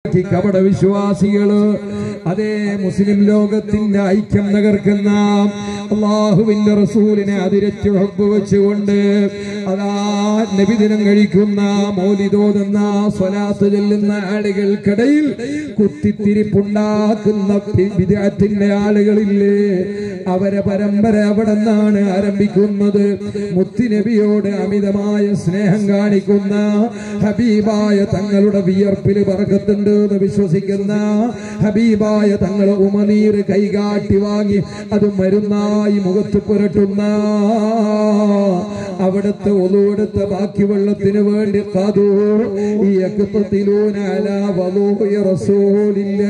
ഉണ്ടാക്കി കപട വിശ്വാസികള് അതേ മുസ്ലിം ലോകത്തിന്റെ ഐക്യം തകർക്കുന്ന അള്ളാഹുവിന്റെ റസൂലിനെ അതിരച്ച് ഹബ്ബ് വെച്ചുകൊണ്ട് അതാ നബിദിനം കഴിക്കുന്ന മൗലിതോതുന്ന സ്വലാത്ത് ചെല്ലുന്ന ആളുകൾക്കിടയിൽ കുത്തിത്തിരിപ്പുണ്ടാക്കുന്ന വിദഗ്ധത്തിന്റെ ആളുകളില്ലേ അവരെ പരമ്പര അവിടെ നിന്നാണ് ആരംഭിക്കുന്നത് മുത്തുനബിയോട് അമിതമായ സ്നേഹം കാണിക്കുന്ന ഹബീബായ തങ്ങളുടെ വിയർപ്പിൽ പറക്കത്തുണ്ട് എന്ന് വിശ്വസിക്കുന്ന ഹബീബായ തങ്ങൾ ഉമനീർ കൈകാട്ടി വാങ്ങി അത് മരുന്നായി മുഖത്ത് പുരട്ടുന്ന അവിടുത്തെ ഒതുവെടുത്ത ബാക്കി വെള്ളത്തിന് വേണ്ടി കാതൂ ഈ അക്കത്തിലൂനാല വധൂയ റസൂലില്ല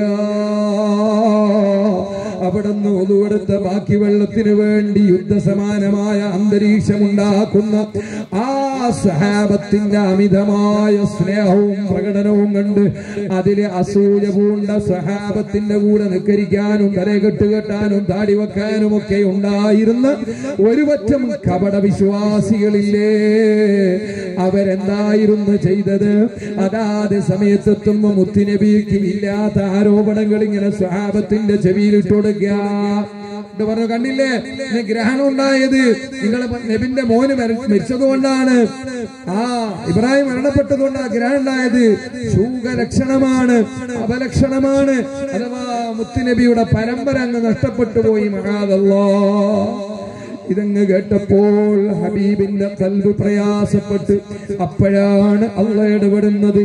അവിടുന്ന് ഒതുവെടുത്ത ബാക്കി വെള്ളത്തിന് വേണ്ടി യുദ്ധസമാനമായ അന്തരീക്ഷമുണ്ടാക്കുന്ന ആ സഹാബത്തിന്റെ അമിതമായ സ്നേഹവും പ്രകടനവും കണ്ട് അതിലെ അസൂയ പൂണ്ട സഹാബത്തിന്റെ കൂടെ നിക്കരിക്കാനും തലകെട്ട് കെട്ടാനും താടി വെക്കാനും ഒക്കെ ഉണ്ടായിരുന്ന ഒരു പറ്റം കപട വിശ്വാസികളില്ലേ അവരെന്തായിരുന്നു ചെയ്തത് അതാത് സമയത്തെത്തുമ്പോ മുത്തുനബിക്ക് ഇല്ലാത്ത ആരോപണങ്ങൾ ഇങ്ങനെ സ്വഹാബത്തിന്റെ ചെവിയിലിട്ട് കൊടുക്കുക ഇത് പറഞ്ഞു കണ്ടില്ലേ ഇന്ന് ഗ്രഹണം ഉണ്ടായത് നിങ്ങളെ നബിന്റെ മോന് മര- മരിച്ചതുകൊണ്ടാണ് ആ ഇബ്രാഹിം മരണപ്പെട്ടതുകൊണ്ടാണ് ഗ്രഹണം ഉണ്ടായത് ശൂകലക്ഷണമാണ് അപലക്ഷണമാണ് അഥവാ മുത്തുനബിയുടെ പരമ്പര അങ്ങ് നഷ്ടപ്പെട്ടു പോയി മഹാദല്ലോ ഇതങ്ങ് കേട്ടപ്പോൾ ഹബീബിന്റെ കൽവ് പ്രയാസപ്പെട്ട് അപ്പോഴാണ് അള്ള ഇടപെടുന്നത്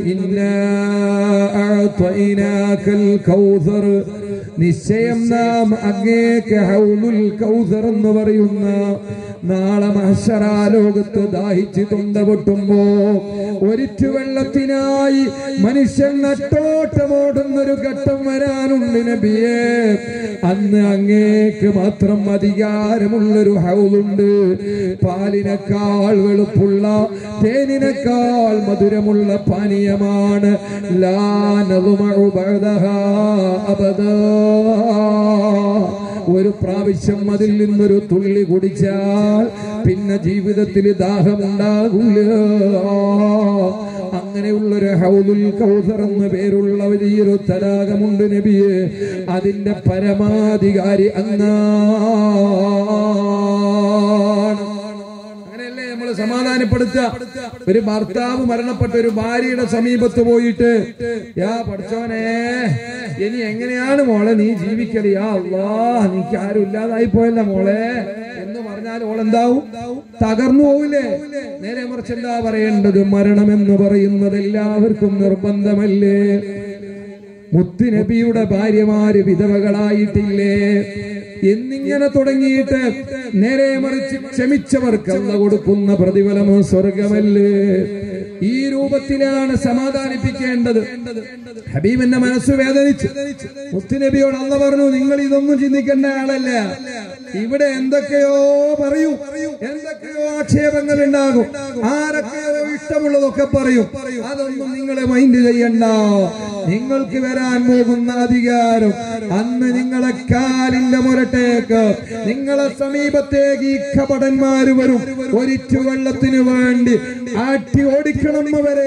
ഇന്നൽ കൗസർ നിശ്ചയം നാം അങ്ങേക്ക് ഹൗലുൽ കൗസർ എന്ന് പറയുന്ന നാളെ മഹശറാലോകത്ത് ദാഹിച്ച് തൊണ്ട പൊട്ടുമ്പോ ഒരിറ്റു വെള്ളത്തിനായി മനുഷ്യൻ നട്ടോട്ടമോടുന്നൊരു ഘട്ടം വരാനുണ്ട് നബിയെ അന്ന് അങ്ങേക്ക് മാത്രം അധികാരമുള്ളൊരു ഹൗലുണ്ട് പാലിനേക്കാൾ വെളുപ്പുള്ള തേനിനേക്കാൾ മധുരമുള്ള പാനീയമാണ് ലാനതുമഴു അബദാ ഒരു പ്രാവശ്യം അതിൽ നിന്നൊരു തുള്ളി കുടിച്ചാൽ പിന്നെ ജീവിതത്തിൽ ദാഹമുണ്ടാകൂല അങ്ങനെയുള്ളൊരു ഹൗലുൽ കൗസർ എന്ന പേരുള്ള വലിയൊരു തടാകമുണ്ട് നബിയെ അതിന്റെ പരമാധികാരി അങ്ങാണ് അങ്ങനെയല്ലേ നമ്മൾ സമാധാനപ്പെടുത്തുക ഒരു ഭർത്താവ് മരണപ്പെട്ട ഒരു ഭാര്യയുടെ സമീപത്ത് പോയിട്ട് യാ പഠിച്ചോനെ ഇനി എങ്ങനെയാണ് മോളെ നീ ജീവിക്കല് യാ അള്ളാ നീക്ക് ആരും ഇല്ലാതായി പോയല്ല മോളെ എന്ന് പറഞ്ഞാൽ ഓളെന്താവും തകർന്നു പോവില്ലേ നേരെ മറിച്ച് എന്താ പറയേണ്ടത് മരണം എന്ന് പറയുന്നത് എല്ലാവർക്കും നിർബന്ധമല്ലേ മുത്തുനബിയുടെ ഭാര്യമാര് വിധവകളായിട്ടില്ലേ എന്നിങ്ങനെ തുടങ്ങിയിട്ട് നേരെ മറിച്ച് ക്ഷമിച്ചവർക്ക് അല്ല കൊടുക്കുന്ന പ്രതിഫലമോ സ്വർഗമല്ലേ ഈ രൂപത്തിലാണ് സമാധാനിപ്പിക്കേണ്ടത് ഹബീബിന്റെ മനസ്സ് വേദനിച്ചു മുത്തുനബിയോട് അല്ല പറഞ്ഞു നിങ്ങൾ ഇതൊന്നും ചിന്തിക്കേണ്ട ആളല്ല ഇവിടെ എന്തൊക്കെയോ പറയൂ എന്തൊക്കെയോ ആക്ഷേപങ്ങൾ ഉണ്ടാകും ആരൊക്കെയോ ഇഷ്ടമുള്ളതൊക്കെ പറയും അതൊന്നും നിങ്ങൾ മൈൻഡ് ചെയ്യണ്ട നിങ്ങൾക്ക് വരാൻ പോകുന്ന അധികാരം അന്ന് നിങ്ങളെ കാലിന്റെ മുരട്ടേക്ക് നിങ്ങളെ സമീപത്തേക്ക് ഈ കപടന്മാര് വരും ഒരിറ്റു വെള്ളത്തിന് വേണ്ടി ആട്ടി ഓടിക്കണം അവരെ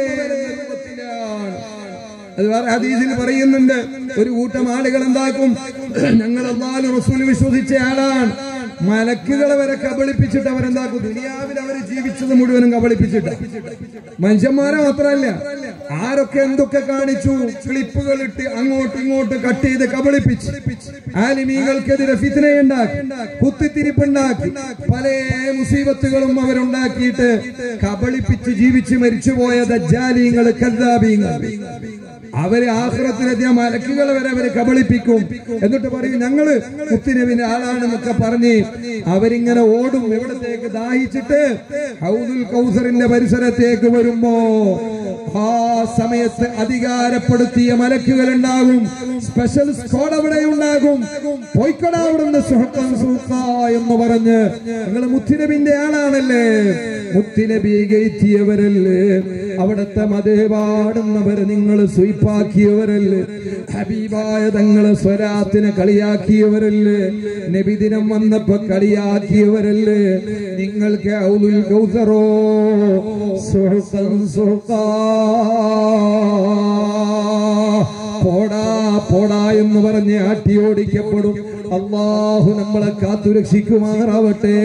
അത് വേറെ ഹദീസിൽ പറയുന്നുണ്ട് ഒരു കൂട്ടം ആളുകൾ എന്താക്കും ഞങ്ങൾ അള്ളാഹു റസൂൽ വിശ്വസിച്ച ആളാണ് മലക്കുകളെ വരെ കബളിപ്പിച്ചിട്ട് അവരെന്താക്കും ദുനിയാവിൽ അവർ ജീവിച്ചത് മുഴുവനും കബളിപ്പിച്ചിട്ട് മനുഷ്യന്മാരെ മാത്രമല്ല ആരൊക്കെ എന്തൊക്കെ കാണിച്ചു ക്ലിപ്പുകൾ ഇട്ട് അങ്ങോട്ടും ഇങ്ങോട്ടും കട്ട് ചെയ്ത് കബളിപ്പിച്ച് ആലിമീകൾക്കെതിരെ ഫിത്തനയുണ്ടാക്കി കുത്തിത്തിരിപ്പുണ്ടാക്കി പല മുസീബത്തുകളും അവരുണ്ടാക്കിയിട്ട് കബളിപ്പിച്ച് ജീവിച്ച് മരിച്ചുപോയ ദജ്ജാലീങ്ങൾ കല്ലാബീങ്ങൾ അവര് ആഹ്റത്തിലെത്തിയ മലക്കുകളെ വരെ അവര് കബളിപ്പിക്കും എന്നിട്ട് പറയും ഞങ്ങള് മുത്തുനബിന്റെ ആളാണെന്നൊക്കെ പറഞ്ഞ് അവരിങ്ങനെ ഓടും എവിടത്തേക്ക് ദാഹിച്ചിട്ട് ഹൗദുൽ കൗസറിന്റെ പരിസരത്തേക്ക് വരുമ്പോ ആ സമയത്ത് അധികാരപ്പെടുത്തിയ മലക്കുകൾ ഉണ്ടാകും സ്പെഷ്യൽ സ്ക്വാഡ് അവിടെ ഉണ്ടാകും പോയിക്കടാ അവിടുന്ന് സുഹൃത്തം സുഹൃത്ത എന്ന് പറഞ്ഞ് നിങ്ങൾ മുത്തുനബിന്റെ ആളാണല്ലേ മുത്തുനബി കയറ്റിയവരല്ലേ അവിടുത്തെ മതേ പാടുന്നവരെ നിങ്ങൾ സ്വീപ്പാക്കിയവരല്ലേ ഹബീബായ തങ്ങളെ സ്വരാത്തിനെ കളിയാക്കിയവരല്ലേ നബിദിനം വന്നപ്പോ കളിയാക്കിയവരല്ലേ നിങ്ങൾക്ക് ഔലുൽ കൗസറോ സുഹൃത്തം സുഹൃത്താ പോടാ പോടാ എന്ന് പറഞ്ഞ് ആട്ടിയോടിക്കപ്പെടും അള്ളാഹു നമ്മളെ കാത്തുരക്ഷിക്കുമാറാവട്ടെ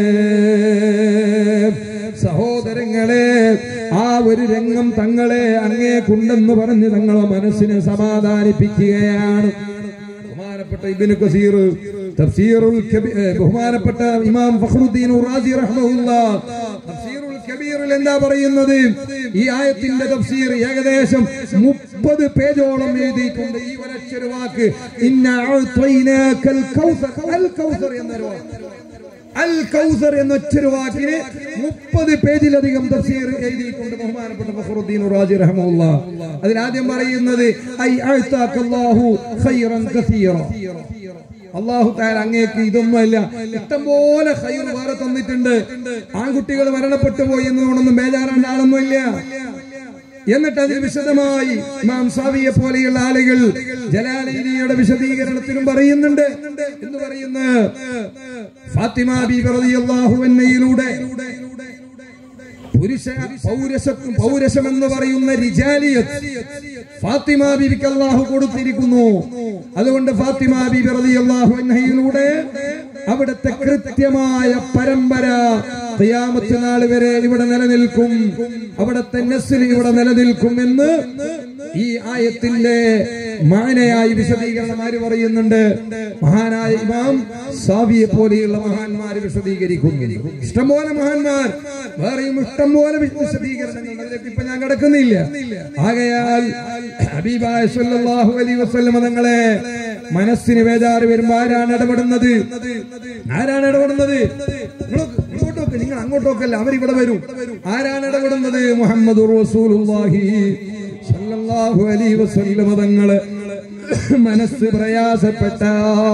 സഹോദരങ്ങളെ ആ ഒരു രംഗം തങ്ങളെ അങ്ങേ കുണ്ടെന്ന് പറഞ്ഞ് തങ്ങളെ മനസ്സിനെ സമാധാനിപ്പിക്കുകയാണ് ബഹുമാനപ്പെട്ട ഇബ്നു കസീർ തഫ്സീറുൽ കബീർ ഏ, ബഹുമാനപ്പെട്ട ഇമാം ഫഖ്റുദ്ദീൻ റാസി റഹ്മഹുല്ലാ തഫ്സീറുൽ കബീറിൽ എന്താ പറയുന്നത് ഈ ആയത്തിന്റെ തഫ്സീർ ഏകദേശം മുപ്പത് പേജോളം എഴുതിയിട്ടുണ്ട് ഈ ഒരൊറ്റൊരു വാക്ക് ഇന്ന അഅ്തൈനാക്കൽ കൗസർ അൽ കൗസർ എന്നൊരു വാക്ക് അൽ കൗസർ എന്ന ഒറ്റൊരു വാക്കിന് മുപ്പത് പേജിലധികം തഫ്സീർ എഴുതിയിട്ടുണ്ട് ബഹുമാനപ്പെട്ട ഫഖറുദ്ദീൻ റാജി റഹ്മുള്ള അതിലാദ്യം പറയുന്നത് ഐ അഅ്താക്കല്ലാഹു ഖൈറൻ കസീറ അള്ളാഹു താര അങ്ങേക്ക് ഇതൊന്നുമല്ല ഇഷ്ടം പോലെ ഖൈർ വേറെ തന്നിട്ടുണ്ട് ആൺകുട്ടികൾ മരണപ്പെട്ടു പോയി എന്നതുകൊണ്ടൊന്നും ബേജാറാണ്ട ആളൊന്നുമില്ല എന്നിട്ട് അതിൽ വിശദമായി ഇമാം സാവിയെ പോലെയുള്ള ആളുകൾ ജലാലയുടെ വിശദീകരണത്തിലും പറയുന്നുണ്ട് എന്ന് പറയുന്ന ഫാത്തിമ ബീബി റളിയല്ലാഹു അൻഹയിലൂടെ പുരുഷ പൗരശ പൗരശം എന്ന് പറയുന്ന റിജാലിയത്ത് ഫാത്തിമ ബീബിക്ക് അള്ളാഹു കൊടുത്തിരിക്കുന്നു അതുകൊണ്ട് ഫാത്തിമ ബീബി റളിയല്ലാഹു അൻഹയിലൂടെ അവിടുത്തെ കൃത്യമായ പരമ്പര ഖിയാമത്ത് നാൾ വരെ ഇവിടെ നിലനിൽക്കും അവിടുത്തെ നസ്ൽ ഇവിടെ നിലനിൽക്കും എന്ന് ഈ ആയത്തിന്റെ മാനയായി വിശദീകരണം ആര് പറയുന്നുണ്ട് മഹാനായ ഇമാം സാവിയെ പോലെയുള്ള മഹാന്മാര് വിശദീകരിക്കുന്നു ഇഷ്ടംപോലെ മഹാന്മാർ വേറെയും ഇഷ്ടംപോലെ വി- വിശദീകരണങ്ങൾ അതിലേക്ക് ഇപ്പൊ ഞാൻ കിടക്കുന്നില്ല ആകയാൽ ഹബീബായ സല്ലല്ലാഹു അലൈഹി വസല്ലമ തങ്ങളെ മനസ്സിന് വേദാറ് വരുമ്പോ ആരാണ് ഇടപെടുന്നത് ആരാണ് ഇടപെടുന്നത് നിങ്ങൾ ഇങ്ങോട്ടൊക്കെ നിങ്ങൾ അങ്ങോട്ടൊക്കെ അവരിവിടെ വരും ആരാണ് ഇടപെടുന്നത് മുഹമ്മദ് റസൂലുള്ളാഹി സല്ലല്ലാഹു അലൈഹി വസല്ലമ തങ്ങള് മനസ്സ് പ്രയാസപ്പെട്ട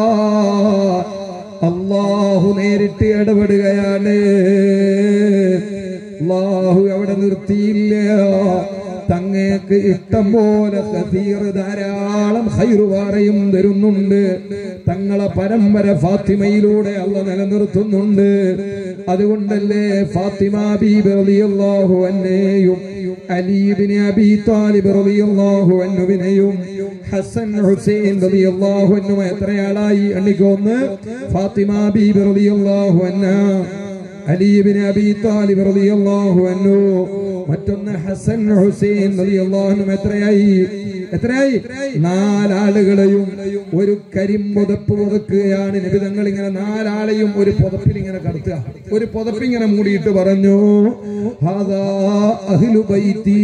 അള്ളാഹു നേരിട്ട് ഇടപെടുകയാണ് അള്ളാഹു അവിടെ നിർത്തിയില്ല തങ്ങേക്ക് ഇഷ്ടം പോലെ കസീർ ധാരാളം ഹൈറുവാറയും തരുന്നുണ്ട് തങ്ങളെ പരമ്പര ഫാത്തിമയിലൂടെ അള്ള നിലനിർത്തുന്നുണ്ട് അതുകൊണ്ടല്ലേ ഫാത്തിമ ബീബി റളിയല്ലാഹു അന്നേയും അലീബിന് അബി താലിബ് റളിയല്ലാഹു അന്നുവിനെയും ഹസൻ ഹുസൈൻ റളിയല്ലാഹു അന്നു എത്രയാളായി എണ്ണിക്കൊന്ന് ഫാത്തിമ ബീബി റളിയല്ലാഹു അന്ന അലീബിന് അബി താലിബ് റളിയല്ലാഹു അന്നു മറ്റൊന്ന് ഹസൻ ഹുസൈൻ റളിയല്ലാഹു അൻഹു എത്രയായി എത്രയായി നാലാളുകളെയും ഒരു കരിമ്പുതപ്പ് പുതക്കുകയാണ് നിബിതങ്ങൾ ഇങ്ങനെ നാലാളെയും ഒരു പുതപ്പിൽ ഇങ്ങനെ കടത്തുക ഒരു പുതപ്പിങ്ങനെ മൂടിയിട്ട് പറഞ്ഞു ഹാദാ അഹ്ലു ബൈത്തി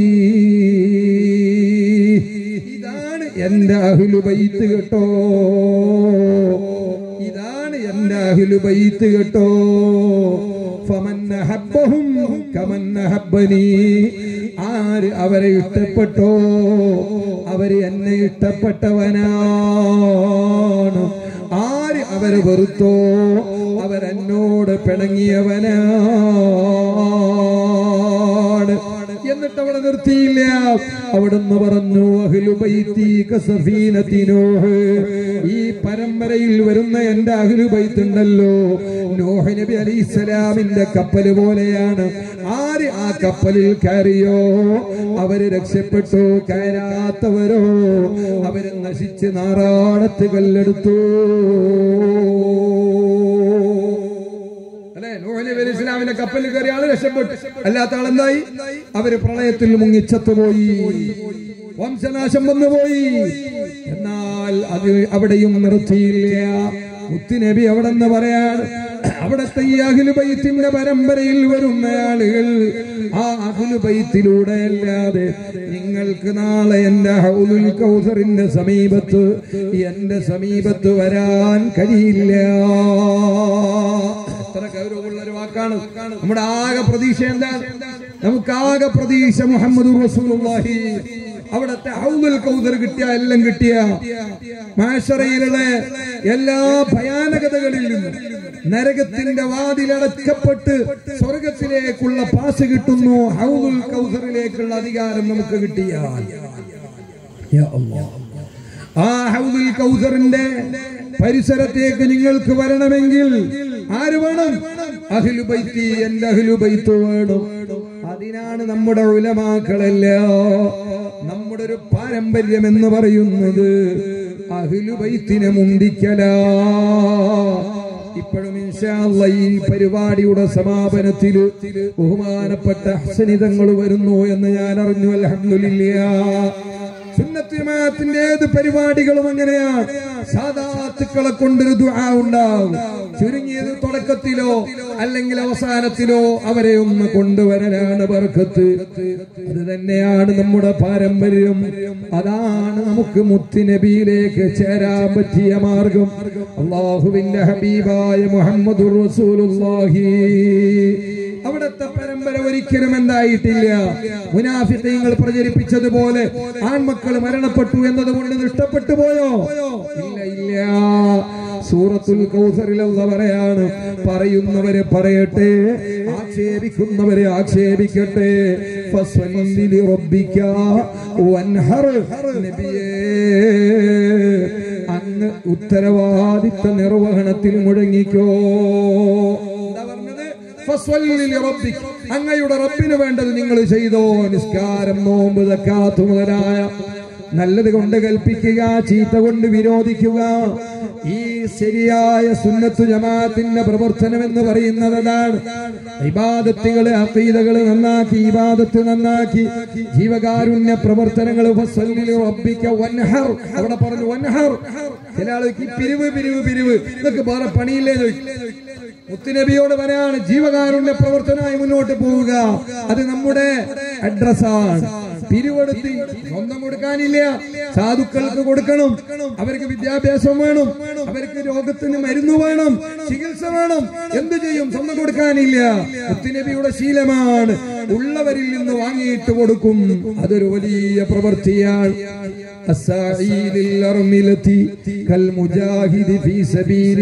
ഇതാണ് എന്റെ അഹ്ലു ബൈത്ത് കേട്ടോ ഇതാണ് എന്റെ അഹ്ലു ബൈത്ത് കേട്ടോ ഫമൻ അഹബ്ബഹും കമൻ അഹബ്ബനി ആര് അവരെ ഇഷ്ടപ്പെട്ടോ അവര് എന്നെ ഇഷ്ടപ്പെട്ടവനാണ് ആര് അവരെ വെറുത്തോ അവരെന്നോട് പിണങ്ങിയവനാണ് എന്നിട്ട് അവിടെ നിർത്തിയില്ല അവിടുന്ന് പറഞ്ഞു അഹ്ലു ബൈത്തി കസഫീനത്തി നൂഹ് ഈ പരമ്പരയിൽ വരുന്ന എന്റെ അഹ്ലു ബൈത്ത് ഉണ്ടല്ലോ നോഹ് നബി അലൈഹിസ്സലാമിന്റെ കപ്പല് പോലെയാണ് ആര് ആ കപ്പലിൽ കയറിയോ അവര് രക്ഷപ്പെട്ടു കയറാത്തവരോ അവര് നശിച്ച് നാറാടത്ത് കല്ലെടുത്തു അല്ലെ നൂഹ് നബി അലൈഹി ഇസ്ലാമിന്റെ കപ്പലിൽ കയറിയ ആള് രക്ഷപ്പെട്ടു അല്ലാത്ത ആളെന്തായി അവര് പ്രളയത്തിൽ മുങ്ങിച്ചത്തുപോയി വംശനാശം വന്നുപോയി എന്നാൽ അത് അവിടെയും നിർത്തിയില്ല മുത്തുനബി അവിടെ നിന്ന് പറയാണ് അവിടത്തെ ഈ അഖിലുബൈത്തിന്റെ പരമ്പരയിൽ വരുന്ന ആളുകൾ ആ അഖിലുബൈത്തിലൂടെ അല്ലാതെ നിങ്ങൾക്ക് നാളെ എന്റെ ഹൗലുൽ കൗസറിന്റെ സമീപത്ത് എന്റെ സമീപത്ത് വരാൻ കഴിയില്ല എത്ര ഗൗരവമുള്ള ഒരു വാക്കാണ് നമ്മുടെ ആകെ പ്രതീക്ഷ എന്താണ് നമുക്ക് ആകെ പ്രതീക്ഷ മുഹമ്മദ് റസൂലുള്ളാഹി അവിടത്തെ ഹൗദുൽ കൗദർ കിട്ടിയ എല്ലാം കിട്ടിയ മാഷറയിലുള്ള എല്ലാ ഭയാനകതകളിൽ നിന്നും നരകത്തിന്റെ വാതിലടക്കപ്പെട്ട് സ്വർഗത്തിലേക്കുള്ള പാസ് കിട്ടുന്നു ഹൗദുൽ കൗസറിലേക്കുള്ള അധികാരം നമുക്ക് കിട്ടിയാൽ യാ അല്ലാഹ്. ആ ഹൗദുൽ കൗസറിന്റെ പരിസരത്തേക്ക് നിങ്ങൾക്ക് വരണമെങ്കിൽ ആര് വേണം അഹ്ലുബൈത്തി എന്റെ അഹ്ലുബൈത്ത് വേണം അതിനാണ് നമ്മുടെ ഉലമാക്കളല്ല നമ്മുടെ നമ്മുടെ ഒരു പാരമ്പര്യം എന്ന് പറയുന്നത് അഹിലുബൈത്തിനെ മുന്തിക്കലാ ഇപ്പോഴും ഇൻഷാ അല്ലാ ഈ പരിപാടിയുടെ സമാപനത്തിൽ ബഹുമാനപ്പെട്ട ഹസനിതങ്ങൾ വരുന്നു എന്ന് ഞാൻ അറിഞ്ഞു അൽഹംദുലില്ലാ സുന്നത്ത് ജമാഅത്തിന്റെ ഏത് പരിപാടികളും അങ്ങനെയാണ് സാധാത്തുക്കളെ കൊണ്ടൊരു ദുആ ഉണ്ടാവും ചുരുങ്ങിയത് തുടക്കത്തിലോ അല്ലെങ്കിൽ അവസാനത്തിലോ അവരെ ഒന്ന് കൊണ്ടുവരലാണ് ബർക്കത്ത് അത് തന്നെയാണ് നമ്മുടെ പാരമ്പര്യം അതാണ് നമുക്ക് മുത്തുനബിയിലേക്ക് ചേരാൻ പറ്റിയ മാർഗം അള്ളാഹുവിന്റെ ഹബീബായ മുഹമ്മദ് റസൂലുള്ളാഹി അവിടുത്തെ പരമ്പര ഒരിക്കലും എന്തായിട്ടില്ല മുനാഫിക്കങ്ങൾ പ്രചരിപ്പിച്ചതുപോലെ ആൺമക്കൾ മരണപ്പെട്ടു എന്നതുകൊണ്ട് നഷ്ടപ്പെട്ടു പോയോ ഇല്ല ഇല്ല സൂറത്തുൽ കൗസറിലുള്ള പറയാണ് പറയുന്നവരെ പറയട്ടെ ആക്ഷേപിക്കുന്നവരെ ആക്ഷേപിക്കട്ടെ ഫസ്വല്ലി റബ്ബിക വൻഹർ നബിയേ അങ്ങ് ഉത്തരവാദിത്ത നിർവഹണത്തിൽ മുഴങ്ങിക്കോ എന്താ പറഞ്ഞത് ഫസ്വല്ലി ലിറബ്ബിക്. അങ്ങയുടെ റബ്ബിന് വേണ്ടത് നിങ്ങൾ ചെയ്തോ നിസ്കാരം നോമ്പ് തക്കാത്തു മുതലായ നല്ലത് കൊണ്ട് കൽപ്പിക്കുക ചീത്ത കൊണ്ട് വിരോധിക്കുക ഈ ശരിയായ സുന്നത്തു ജമാഅത്തിന്റെ പ്രവർത്തനം എന്ന് പറയുന്നത് അതാണ് ഇബാദത്തുകള് അക്കീതകള് നന്നാക്കി ഇബാദത്ത് നന്നാക്കി ജീവകാരുണ്യ പ്രവർത്തനങ്ങൾ വൻഹർ അവിടെ പറഞ്ഞു വൻഹർ ചില ആൾക്ക് പിരിവ് പിരിവ് പിരിവ് ഇതൊക്കെ വേറെ പണിയില്ലേ ചോദിക്കും മുത്തുനബിയോട് പറയാണ് ജീവകാരുണ്യ പ്രവർത്തനമായി മുന്നോട്ട് പോവുക അത് നമ്മുടെ അഡ്രസ്സാണ് പിരിവെടുത്ത് സ്വന്തം കൊടുക്കാനില്ല സാധുക്കൾക്ക് കൊടുക്കണം അവർക്ക് വിദ്യാഭ്യാസം വേണം അവർക്ക് രോഗത്തിന് മരുന്ന് വേണം ചികിത്സ വേണം എന്ത് ചെയ്യും സ്വന്തം കൊടുക്കാനില്ല മുത്തുനബിയുടെ ശീലമാണ് ഉള്ളവരിൽ നിന്ന് വാങ്ങിയിട്ട് കൊടുക്കും അതൊരു വലിയ പ്രവൃത്തിയാണ് الساعي للأرملة كالمجاهد في سبيل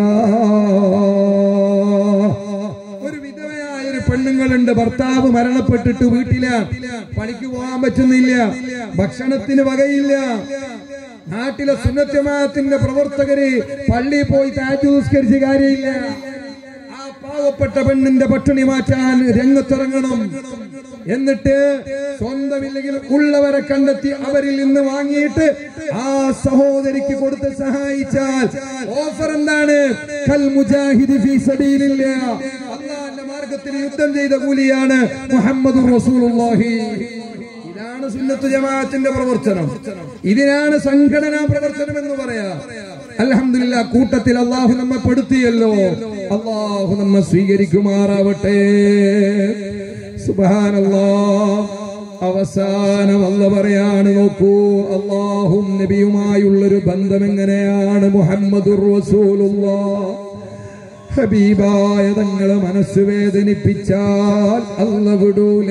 الله ഒരു വിധവയായ ഒരു പെണ്ണുങ്ങളുണ്ട് ഭർത്താവ് മരണപ്പെട്ടിട്ട് വീട്ടിലാണ് പണിക്ക് പോകാൻ പറ്റുന്നില്ല ഭക്ഷണത്തിന് വകയില്ല നാട്ടിലെ സുന്നത്യമാത്തിന്റെ പ്രവർത്തകര് പള്ളിയിൽ പോയി താജ് നിസ്കരിച്ച് കാര്യമില്ല ആ പാവപ്പെട്ട പെണ്ണിന്റെ പട്ടിണി മാറ്റാൻ രംഗത്തിറങ്ങണം എന്നിട്ട് സ്വന്തമില്ലെങ്കിൽ ഉള്ളവരെ കണ്ടെത്തി അവരിൽ നിന്ന് വാങ്ങിയിട്ട് ആ സഹോദരിക്ക് കൊടുത്ത് സഹായിച്ചാൽ ഓഫർ എന്താണ് കൽ മുജാഹിദ് ഫീ സബീലില്ലാ അള്ളാന്റെ മാർഗത്തിൽ യുദ്ധം ചെയ്ത കൂലിയാണ് മുഹമ്മദ് റസൂലുള്ളാഹി ഇതാണ് സുന്നത്ത് ജമാഅത്തിന്റെ പ്രവർത്തനം ഇതിനാണ് സംഘടനാ പ്രവർത്തനം എന്ന് പറയാ അലഹമില്ല കൂട്ടത്തിൽ അള്ളാഹു നമ്മെ പെടുത്തിയല്ലോ അള്ളാഹു നമ്മെ സ്വീകരിക്കുമാറാവട്ടെ സുബാനല്ലാ അവസാനം അല്ല പറയാണ് നോക്കൂ അള്ളാഹും നബിയുമായുള്ളൊരു ബന്ധം എങ്ങനെയാണ് മുഹമ്മദുർ റസൂലുള്ളാഹ് ഹബീബായ തങ്ങളെ മനസ്സ് വേദനിപ്പിച്ചാൽ അല്ല വിടൂല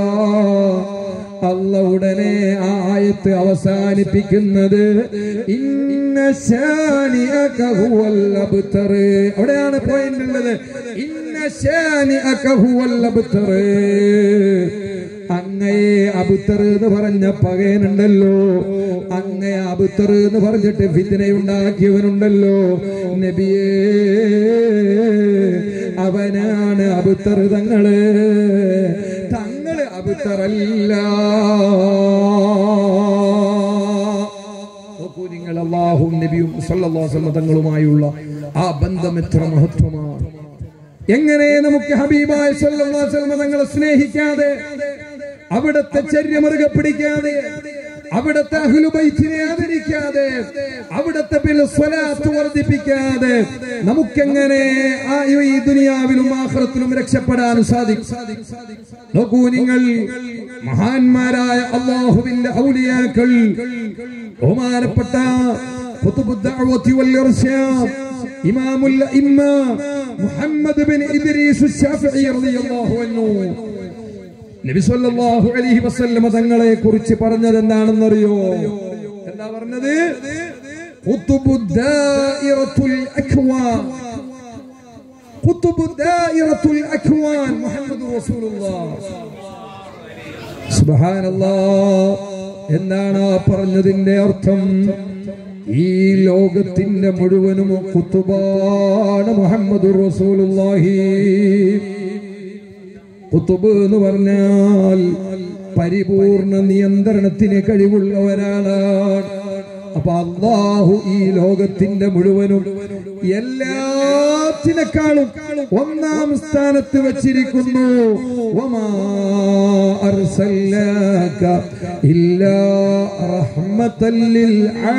അല്ല ഉടനെ ആ ആയത്ത് അവസാനിപ്പിക്കുന്നത് ഇന്ന ശാനിഅക ഹുവൽ അബ്തർ അവിടെയാണ് പോയിന്റ് ഉള്ളത് ഇന്ന ശാനിഅക ഹുവൽ അബ്തർ അങ്ങയെ അബുത്തർ എന്ന് പറഞ്ഞ പകയനുണ്ടല്ലോ അങ്ങയെ അബുത്തർ എന്ന് പറഞ്ഞിട്ട് ഫിത്തിനയുണ്ടാക്കിയവനുണ്ടല്ലോ നബിയേ അവനാണ് അബുത്തർ തങ്ങള് തങ്ങള് അബുത്തറല്ല നോക്കൂ നിങ്ങൾ അള്ളാഹും നബിയും സല്ലല്ലാഹു അലൈഹി വസല്ലം തങ്ങളുമായുള്ള ആ ബന്ധം എത്ര മഹത്വമാണ് എങ്ങനെ നമുക്ക് ഹബീബായ സല്ലല്ലാഹു അലൈഹി വസല്ലം തങ്ങളെ സ്നേഹിക്കാതെ അവിടുത്തെ ചര്യ മുറുകെ പിടിക്കാതെ അവിടുത്തെ അഹ്ലുബൈത്തിനെ ആദരിക്കാതെ അവിടുത്തെ പേരിൽ സ്വലാത്ത് വർദ്ധിപ്പിക്കാതെ നമുക്കെങ്ങനെ ആ ഈ ദുനിയാവിലും ആഖിറത്തിലും രക്ഷപ്പെടാൻ സാധിക്കും നോക്കൂ നിങ്ങൾ മഹാന്മാരായ അള്ളാഹുവിന്റെ ഔലിയാക്കൾ ബഹുമാനപ്പെട്ട ഖുതുബുദ്ദഅവത്തി വൽ ഇർശാദ് ഇമാമുൽ ഇമ്മ മുഹമ്മദ് ബിൻ ഇദ്രീസ് الشافعي റളിയല്ലാഹു അൻഹു നബി സല്ലല്ലാഹു അലൈഹി വസല്ലമ തങ്ങളെ കുറിച്ച് പറഞ്ഞത് എന്താണെന്നറിയോ എന്താ പറഞ്ഞത് ഖുതുബുദ്ദായിറത്തുൽ അക്വാൻ ഖുതുബുദ്ദായിറത്തുൽ അക്വാൻ മുഹമ്മദ് റസൂലുള്ളാഹ് സുബ്ഹാനല്ലാഹ് എന്താണ് ആ പറഞ്ഞതിന്റെ അർത്ഥം ഈ ലോകത്തിന്റെ മുഴുവനും കുത്തുബാണ് മുഹമ്മദ് റസൂലുള്ളാഹി കുത്തുബ് എന്ന് പറഞ്ഞാൽ പരിപൂർണ നിയന്ത്രണത്തിന് കഴിവുള്ളവരാണ് അപ്പൊ അള്ളാഹു ഈ ലോകത്തിന്റെ മുഴുവനും എല്ലാത്തിനേക്കാളും ഒന്നാം സ്ഥാനത്ത് വച്ചിരിക്കുന്നു വമാ അർസൽനാക ഇല്ലാ റഹ്മത്തൽ ലിൽ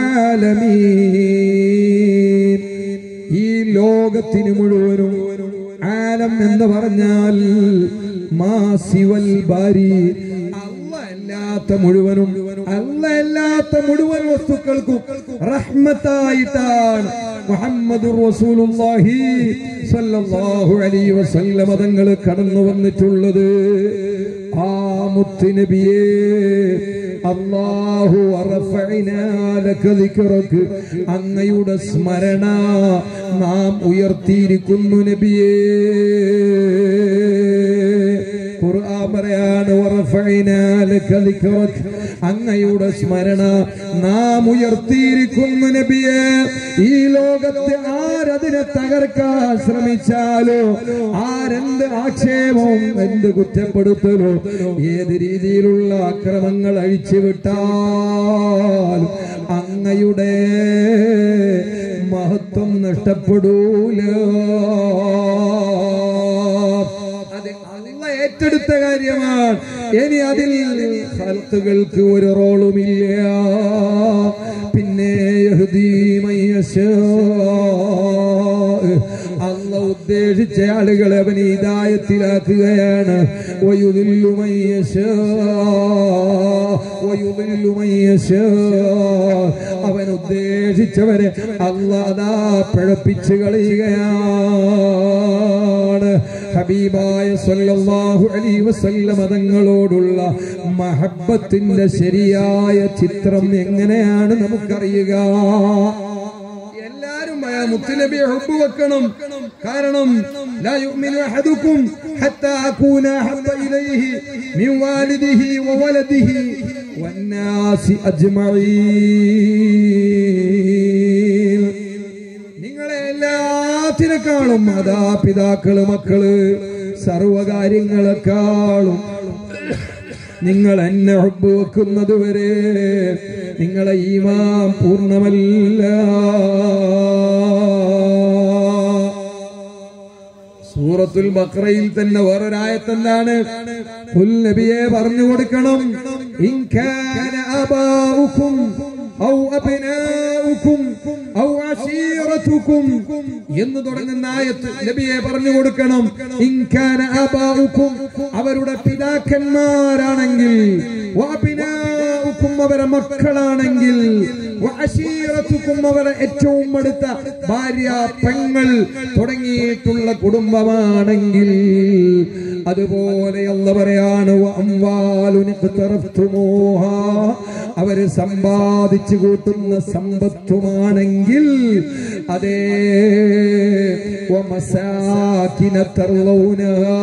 ആലമീൻ ഈ ലോകത്തിന് മുഴുവനും ആലം എന്ന് പറഞ്ഞാൽ മാസിവൽ ബാരി അല്ല അല്ലാത്ത മുഴുവനും അല്ല അല്ലാത്ത മുഴുവൻ വസ്തുക്കൾക്കും റഹ്മത്തായിട്ടാണ് മുഹമ്മദ് റസൂലുള്ളാഹി സല്ലല്ലാഹു അലൈഹി വസല്ലമ തങ്ങൾ കടന്നു വന്നിട്ടുള്ളത് ആ മുത്തുനബിയെ അള്ളാഹു അങ്ങയുടെ സ്മരണ നാം ഉയർത്തിയിരിക്കുന്നു നബിയേ ഖുർആൻ പറയാണ് "വറഫഅനാ ലക ദിക്റക." അങ്ങയുടെ സ്മരണ നാം ഉയർത്തിയിരിക്കുന്നു നബിയെ ഈ ലോകത്തെ ആരതിനെ തകർക്കാൻ ശ്രമിച്ചാലോ ആരെന്ത് ആക്ഷേപവും എന്ത് കുറ്റപ്പെടുത്തലോ ഏത് രീതിയിലുള്ള അക്രമങ്ങൾ അഴിച്ചുവിട്ടാൽ അങ്ങയുടെ മഹത്വം നഷ്ടപ്പെടൂല അത് അള്ള ഏറ്റെടുത്ത കാര്യമാണ് ഇനി അതിൽ ഹൽത്തുകൾക്ക് ഒരു റോളുമില്ല പിന്നെ യഹ്ദീ മയ്യശാ. അള്ള ഉദ്ദേശിച്ച ആളുകളെ അവൻ ഹിദായത്തിലാക്കുകയാണ് വയുദില്ലു മയ്യശാ. വയുദില്ലു മയ്യശാ. അവൻ ഉദ്ദേശിച്ചവരെ അല്ല അതാ പിഴപ്പിച്ചു കളയുകയാണ് ഹബീബായ സല്ലല്ലാഹു അലൈഹി വസല്ലമ തങ്ങളോടുള്ള മഹബത്തിന്റെ ശരിയായ ചിത്രം എങ്ങനെയാണ് നമുക്കറിയുക എല്ലാരും ആ മുത്തുനബിയെ ഹുബ്ബ് വെക്കണം കാരണം لا يؤمن أحدكم حتى أكون أحب إليه من والده وولده والناس أجمعين നിങ്ങളെ എല്ലാത്തിനേക്കാളും മാതാപിതാക്കള് മക്കള് സർവകാര്യങ്ങളെക്കാളും നിങ്ങൾ എന്നെ ഹബ്ബ് വെക്കുന്നത് വരെ നിങ്ങളെ ഈമാൻ പൂർണ്ണമല്ല സൂറത്തുൽ ബക്രയിൽ തന്നെ വേറൊരായത്തെന്താണ് നബിയെ പറഞ്ഞു കൊടുക്കണം ഇൻ കാന അബാഉക്കും ഔ അബ്നാഉക്കും ഔ അശീറതുക്കും എന്ന് തുടങ്ങുന്ന ആയത്ത് നബിയെ പറഞ്ഞു കൊടുക്കണം ഇൻ കാന അബാഉക്കും അവരുടെ പിതാക്കന്മാരാണെങ്കിൽ വ അബ്നാഉക്കും അവരെ മക്കളാണെങ്കിൽ വ അശീറതുക്കും അവരെ ഏറ്റവും അടുത്ത ഭാര്യ പെങ്ങൾ തുടങ്ങിയിട്ടുള്ള കുടുംബമാണെങ്കിൽ അതുപോലെ അല്ല പറയാണ് വ അംവാലുൻ ഇഖ്തറഫ്തുമൂഹാ. അവര് സമ്പാദിച്ചു കൂട്ടുന്ന സമ്പത്തുമാണെങ്കിൽ അതേ ومساكن ترضونها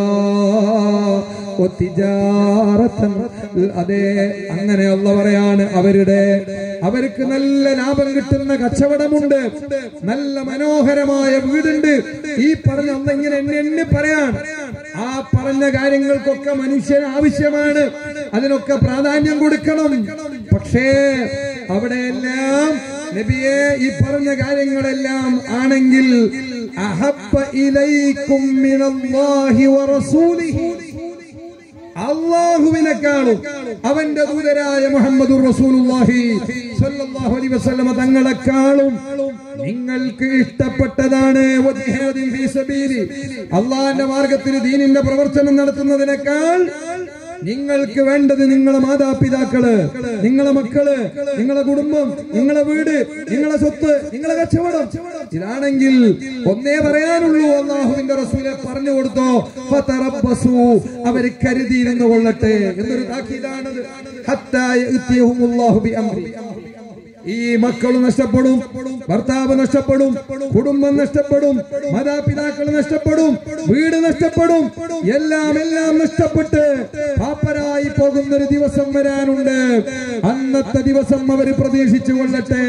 وتجارة അതേ അങ്ങനെ അല്ല പറയാണ് അവരുടെ അവർക്ക് നല്ല ലാഭം കിട്ടുന്ന കച്ചവടമുണ്ട് നല്ല മനോഹരമായ വീടുണ്ട് ഈ പറഞ്ഞ അന്ന് ഇങ്ങനെ എന്നെ എന്നെ പറയാൻ ആ പറഞ്ഞ കാര്യങ്ങൾക്കൊക്കെ മനുഷ്യന് ആവശ്യമാണ് അതിനൊക്കെ പ്രാധാന്യം കൊടുക്കണം പക്ഷേ അവിടെയെല്ലാം നബിയെ ഈ പറഞ്ഞ കാര്യങ്ങളെല്ലാം ആണെങ്കിൽ അഹബ്ബ ഇലൈക്കും മിനല്ലാഹി വറസൂലിഹി അള്ളാഹുവിനെക്കാളും അവന്റെ ദൂതരായ മുഹമ്മദ് റസൂലുള്ളാഹി സ്വല്ലല്ലാഹു അലൈഹി വസല്ലമ തങ്ങളെക്കാളും നിങ്ങൾക്ക് ഇഷ്ടപ്പെട്ടതാണ് വജിഹാദിൻ ഫീ സബീലി അള്ളാഹിന്റെ മാർഗത്തിൽ ദീനിന്റെ പ്രവർത്തനം നടത്തുന്നതിനേക്കാൾ നിങ്ങൾക്ക് വേണ്ടത് നിങ്ങളെ മാതാപിതാക്കള് നിങ്ങളെ മക്കള് നിങ്ങളെ കുടുംബം നിങ്ങളെ വീട് നിങ്ങളെ സ്വത്ത് നിങ്ങളെ കച്ചവടം ഇതാണെങ്കിൽ ഒന്നേ പറയാനുള്ളൂ അള്ളാഹുവിന്റെ റസൂലെ പറഞ്ഞു കൊടുത്തോ ഫതറബ്ബസു അവര് കരുതിയിരുന്നു കൊള്ളട്ടെ എന്നൊരു താക്കീതാണത് ഹത്താ യഅ്തിയഹുമുല്ലാഹു ബിഅംരി ഈ മക്കൾ നഷ്ടപ്പെടും ഭർത്താവ് നഷ്ടപ്പെടും കുടുംബം നഷ്ടപ്പെടും മാതാപിതാക്കൾ നഷ്ടപ്പെടും വീട് നഷ്ടപ്പെടും എല്ലാം എല്ലാം നഷ്ടപ്പെട്ട് പാപ്പരായി പോകുന്ന ഒരു ദിവസം വരാനുണ്ട് അന്നത്തെ ദിവസം അവർ പ്രതീക്ഷിച്ചു കൊള്ളട്ടെ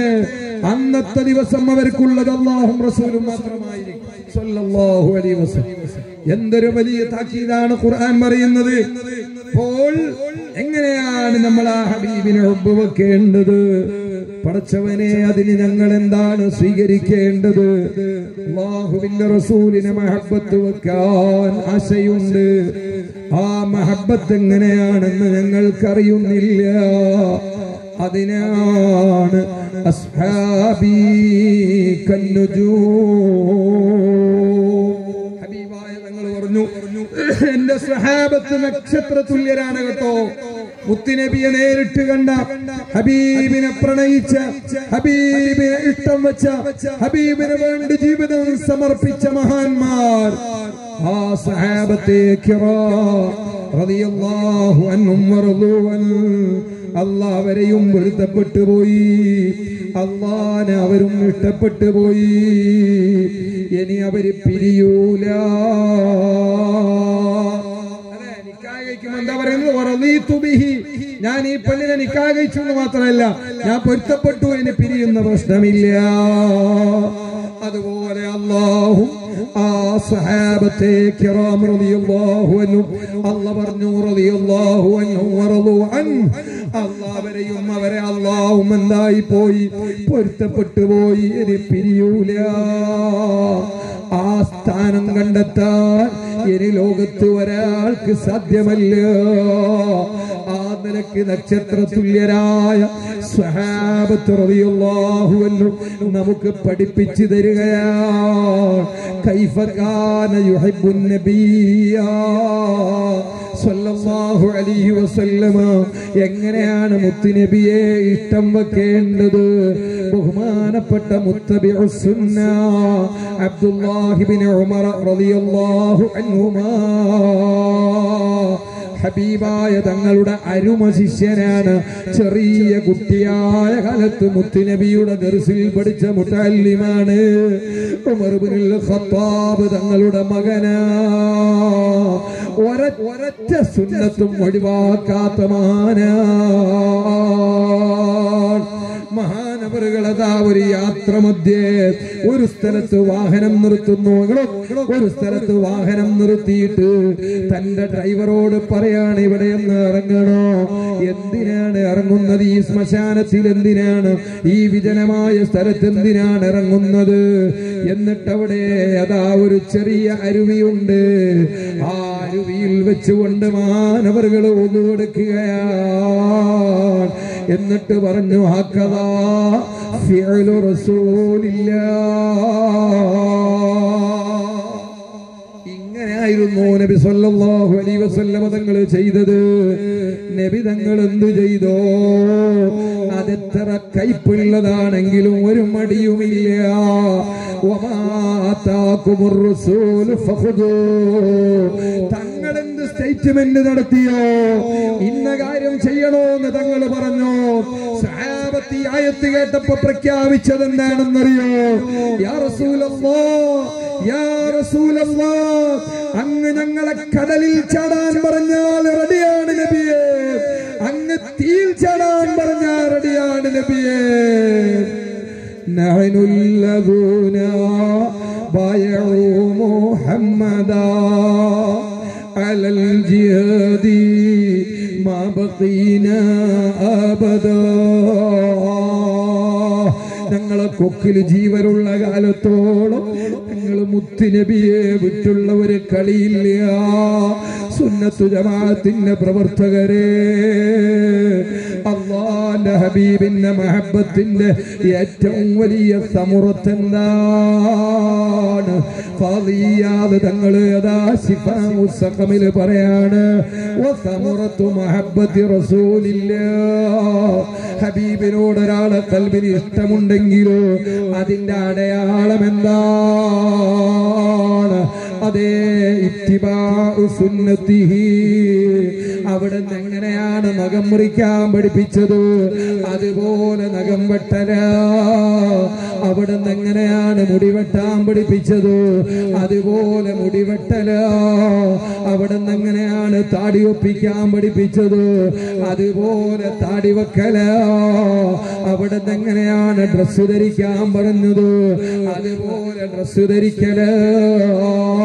അന്നത്തെ ദിവസം അവർക്കുള്ളത് അള്ളാഹും റസൂലും മാത്രമായിരിക്കും സല്ലല്ലാഹു അലൈഹി വസല്ലം എന്തൊരു വലിയ താക്കീതാണ് ഖുർആൻ പറയുന്നത് അപ്പോൾ എങ്ങനെയാണ് നമ്മൾ ആ ഹബീബിനെ ഒപ്പ് വെക്കേണ്ടത് പടച്ചവനെ അതിന് ഞങ്ങൾ എന്താണ് സ്വീകരിക്കേണ്ടത് അള്ളാഹുവിന്റെ റസൂലിനെ മഹബത്ത് വെക്കാൻ ആശയുണ്ട് ആ മഹബത്ത് എങ്ങനെയാണെന്ന് ഞങ്ങൾക്കറിയുന്നില്ല അതിനാണ് അസ്ഹാബി കന്നുജൂ ഹബീബായ തങ്ങൾ പറഞ്ഞു എന്റെ സഹാബത്ത് നക്ഷത്ര തുല്യരാണ് കേട്ടോ മുത്തുനബിയെ നേരിട്ട് കണ്ട ഹബീബിനെ പ്രണയിച്ച ഹബീബിനെ ഇഷ്ടം വെച്ച ഹബീബിന് വേണ്ടി ജീവിതം സമർപ്പിച്ച മഹാന്മാർ ആ സഹാബത്തെ റളിയല്ലാഹു അൻഹും വറളൂ അൻ അള്ളാഹ് അവരെയും പൊരുത്തപ്പെട്ടു പോയി അള്ളാനെ അവരും ഇഷ്ടപ്പെട്ടു പോയി ഇനി അവര് പിരിയൂല അതെ, നിക്കാഹ് കഴിക്കുമ്പോ എന്താ പറയുന്നത് വറളീതു ബിഹി. ഞാൻ ഈ പെണ്ണിനെ നിക്കാഹ് കഴിച്ചു എന്ന് മാത്രമല്ല ഞാൻ പൊരുത്തപ്പെട്ടു എന്ന് പിരിയുന്ന പ്രശ്നമില്ല അതുപോലെ അള്ളാഹു ആ സഹാബത്തെ കിറാം റളിയല്ലാഹു അൻഹു അല്ല പറഞ്ഞു റളിയല്ലാഹു അൻഹു വറളു അൻ അള്ളാഹവരെയും അവരെ അള്ളാഹും എന്തായി പോയി പൊരുത്തപ്പെട്ടു പോയി ഇനി പിരിയൂല ആ സ്ഥാനം കണ്ടെത്താൻ ഇനി ലോകത്ത് ഒരാൾക്ക് സാധ്യമല്ല ആ നിലക്ക് നക്ഷത്ര തുല്യരായ സ്വഹാബത്ത് റളിയല്ലാഹു അൻഹു നമുക്ക് പഠിപ്പിച്ചു തരികയാണ് കൈഫകാന യുഹിബ്ബുൻ നബിയ സല്ലല്ലാഹു അലൈഹി വസല്ലമ എങ്ങനെയാണ് മുത്തുനബിയെ ഇഷ്ടം വെക്കേണ്ടത് ബഹുമാനപ്പെട്ട മുത്തബിഉ സുന്ന അബ്ദുല്ലാഹിബ്നു ഉമർ റളിയല്ലാഹു അൻഹുമാ ഹബീബായ തങ്ങളുടെ അരുമ ശിഷ്യനാണ് ചെറിയ കുട്ടിയായ കാലത്ത് മുത്തുനബിയുടെ ദർസിൽ പഠിച്ച മുത്തല്ലിമാണ് ഉമർബിനുൽ ഖത്താബ് തങ്ങളുടെ മകനാ ഒര- ഒരൊറ്റ സുന്നത്തും ഒഴിവാക്കാത്ത മഹാനാ മഹാനവറുകളതാ ഒരു യാത്ര മധ്യേ ഒരു സ്ഥലത്ത് വാഹനം നിർത്തുന്നു ഇങ്ങളോ, ഒരു സ്ഥലത്ത് വാഹനം നിർത്തിയിട്ട് തന്റെ ഡ്രൈവറോട് പറയാണ് ഇവിടെ ഒന്ന് ഇറങ്ങണോ എന്തിനാണ് ഇറങ്ങുന്നത് ഈ ശ്മശാനത്തിൽ എന്തിനാണ് ഈ വിജനമായ സ്ഥലത്ത് എന്തിനാണ് ഇറങ്ങുന്നത് എന്നിട്ട് അവിടെ അതാ ഒരു ചെറിയ അരുവിയുണ്ട് ആ അരുവിയിൽ വെച്ചുകൊണ്ട് മാനവറുകൾ ഒന്നു കൊടുക്കുകയാണ് എന്നിട്ട് പറഞ്ഞു ഹക്കതാ ഫിഅലു റസൂലില്ലാ ഇങ്ങനെയായിരുന്നു നബി സല്ലല്ലാഹു അലൈഹി വസല്ലമ തങ്ങൾ ചെയ്തത് നബി തങ്ങൾ എന്തു ചെയ്തോ അതെത്ര കൈപ്പുള്ളതാണെങ്കിലും ഒരു മടിയുമില്ല വമാ ആതാകുമുർ റസൂലു ഫഖുദൂ. തങ്ങൾ എന്ത് സ്റ്റേറ്റ്മെന്റ് നടത്തിയോ ഇന്ന കാര്യം ചെയ്യണോ എന്ന് തങ്ങൾ പറഞ്ഞു സഹാബത്തി ആയത്ത് കേട്ടപ്പോ പ്രഖ്യാപിച്ചത് എന്താണെന്നറിയോ യാ റസൂലല്ലാ യാ റസൂലല്ലാ അങ്ങ് ഞങ്ങളെ കടലിൽ ചാടാൻ പറഞ്ഞാൽ റെഡിയാണ് നബിയെ അങ്ങ് തീയിൽ ചാടാൻ പറഞ്ഞാൽ റെഡിയാണ് നബിയെ نحن الذين بايعوا محمدا على الجهاد ما بقينا أبدا ഞങ്ങളെ കൊക്കിൽ ജീവനുള്ള കാലത്തോളം ഞങ്ങൾ മുത്തുനബിയെ വിട്ടുള്ള ഒരു കളിയില്ല സുന്നത്തു ജമാഅത്തിന്റെ പ്രവർത്തകരെ അള്ളാന്റെ ഹബീബിന്റെ മഹബത്തിന്റെ ഏറ്റവും വലിയ സമുറത്ത് എന്താണ് ഫാദിയാദ് തങ്ങള് അതാ ശിഫാമുസഖമില് പറയാണ് വസമുറത്തു മഹബത്തി റസൂലില്ല ഹബീബിനോട് ഒരാളെ കൽബിന് ഇഷ്ടമുണ്ടെങ്കിലോ അതിന്റെ അടയാളം എന്താണ് അതേ ഇത്തിബാഉ സുന്നത്തിഹി അവിടെ നിന്ന് എങ്ങനെയാണ് നഖം മുറിക്കാൻ പഠിപ്പിച്ചത് അതുപോലെ നഖം വെട്ടല അവിടെ നിന്ന് എങ്ങനെയാണ് മുടി വെട്ടാൻ പഠിപ്പിച്ചത് അതുപോലെ മുടി വെട്ടല അവിടെ നിന്ന് എങ്ങനെയാണ് താടി ഒപ്പിക്കാൻ പഠിപ്പിച്ചത് അതുപോലെ താടി വെക്കല അവിടെ നിന്ന് എങ്ങനെയാണ് ഡ്രസ്സ് ധരിക്കാൻ പറഞ്ഞത് അതുപോലെ ഡ്രസ്സ് ധരിക്കല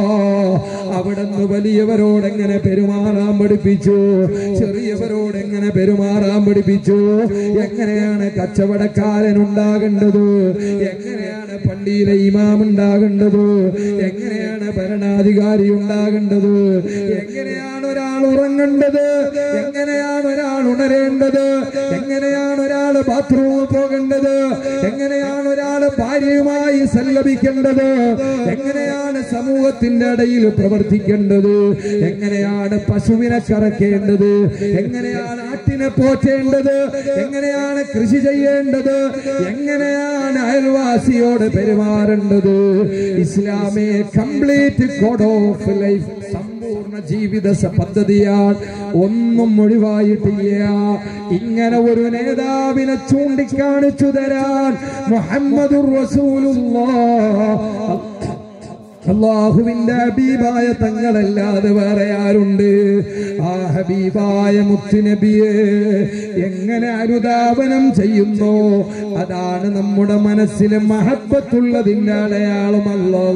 അവിടുന്ന് വലിയവരോട് എങ്ങനെ പെരുമാറാൻ പഠിപ്പിച്ചു ചെറിയവരോട് എങ്ങനെ പെരുമാറാൻ പഠിപ്പിച്ചു എങ്ങനെയാണ് കച്ചവടക്കാരൻ ഉണ്ടാകേണ്ടത് എങ്ങനെയാണ് പള്ളിയിലെ ഇമാം ഉണ്ടാകേണ്ടത് എങ്ങനെയാണ് ഭരണാധികാരി ഉണ്ടാകേണ്ടത് എങ്ങനെയാണ് ഒരാൾ ഉറങ്ങേണ്ടത് എങ്ങനെയാണ് ഒരാൾ ഉണരേണ്ടത് എങ്ങനെയാണ് ഒരാൾ ബാത്റൂമിൽ പോകേണ്ടത് എങ്ങനെയാണ് ഒരാൾ ഭാര്യയുമായി സല്ലപിക്കേണ്ടത് എങ്ങനെയാണ് സമൂഹത്തിന്റെ ഇടയിൽ പ്രവർത്തിക്കേണ്ടത് എങ്ങനെയാണ് പശുവിനെ കറക്കേണ്ടത് എങ്ങനെയാണ് ആട്ടിനെ പോറ്റേണ്ടത് എങ്ങനെയാണ് കൃഷി ചെയ്യേണ്ടത് എങ്ങനെയാണ് അയൽവാസിയോട് പെരുമാറേണ്ടത് ഇസ്ലാമേ കംപ്ലീറ്റ് കോഡ് ഓഫ് ലൈഫ് സമ്പൂർണ്ണ ജീവിത സ- പദ്ധതിയാണ് ഒന്നും ഒഴിവായിട്ടില്ല ഇങ്ങനെ ഒരു നേതാവിനെ ചൂണ്ടിക്കാണിച്ചു തരാൻ മുഹമ്മദുർ റസൂലുള്ളാഹ് അള്ളാഹുവിന്റെ ഹബീബായ തങ്ങളല്ലാതെ വേറെ ആരുണ്ട് ആ ഹബീബായ മുത്തുനബിയെ എങ്ങനെ അനുധാവനം ചെയ്യുന്നു അതാണ് നമ്മുടെ മനസ്സിൽ മഹബത്തുള്ളതിന്റെ അടയാളമല്ലോ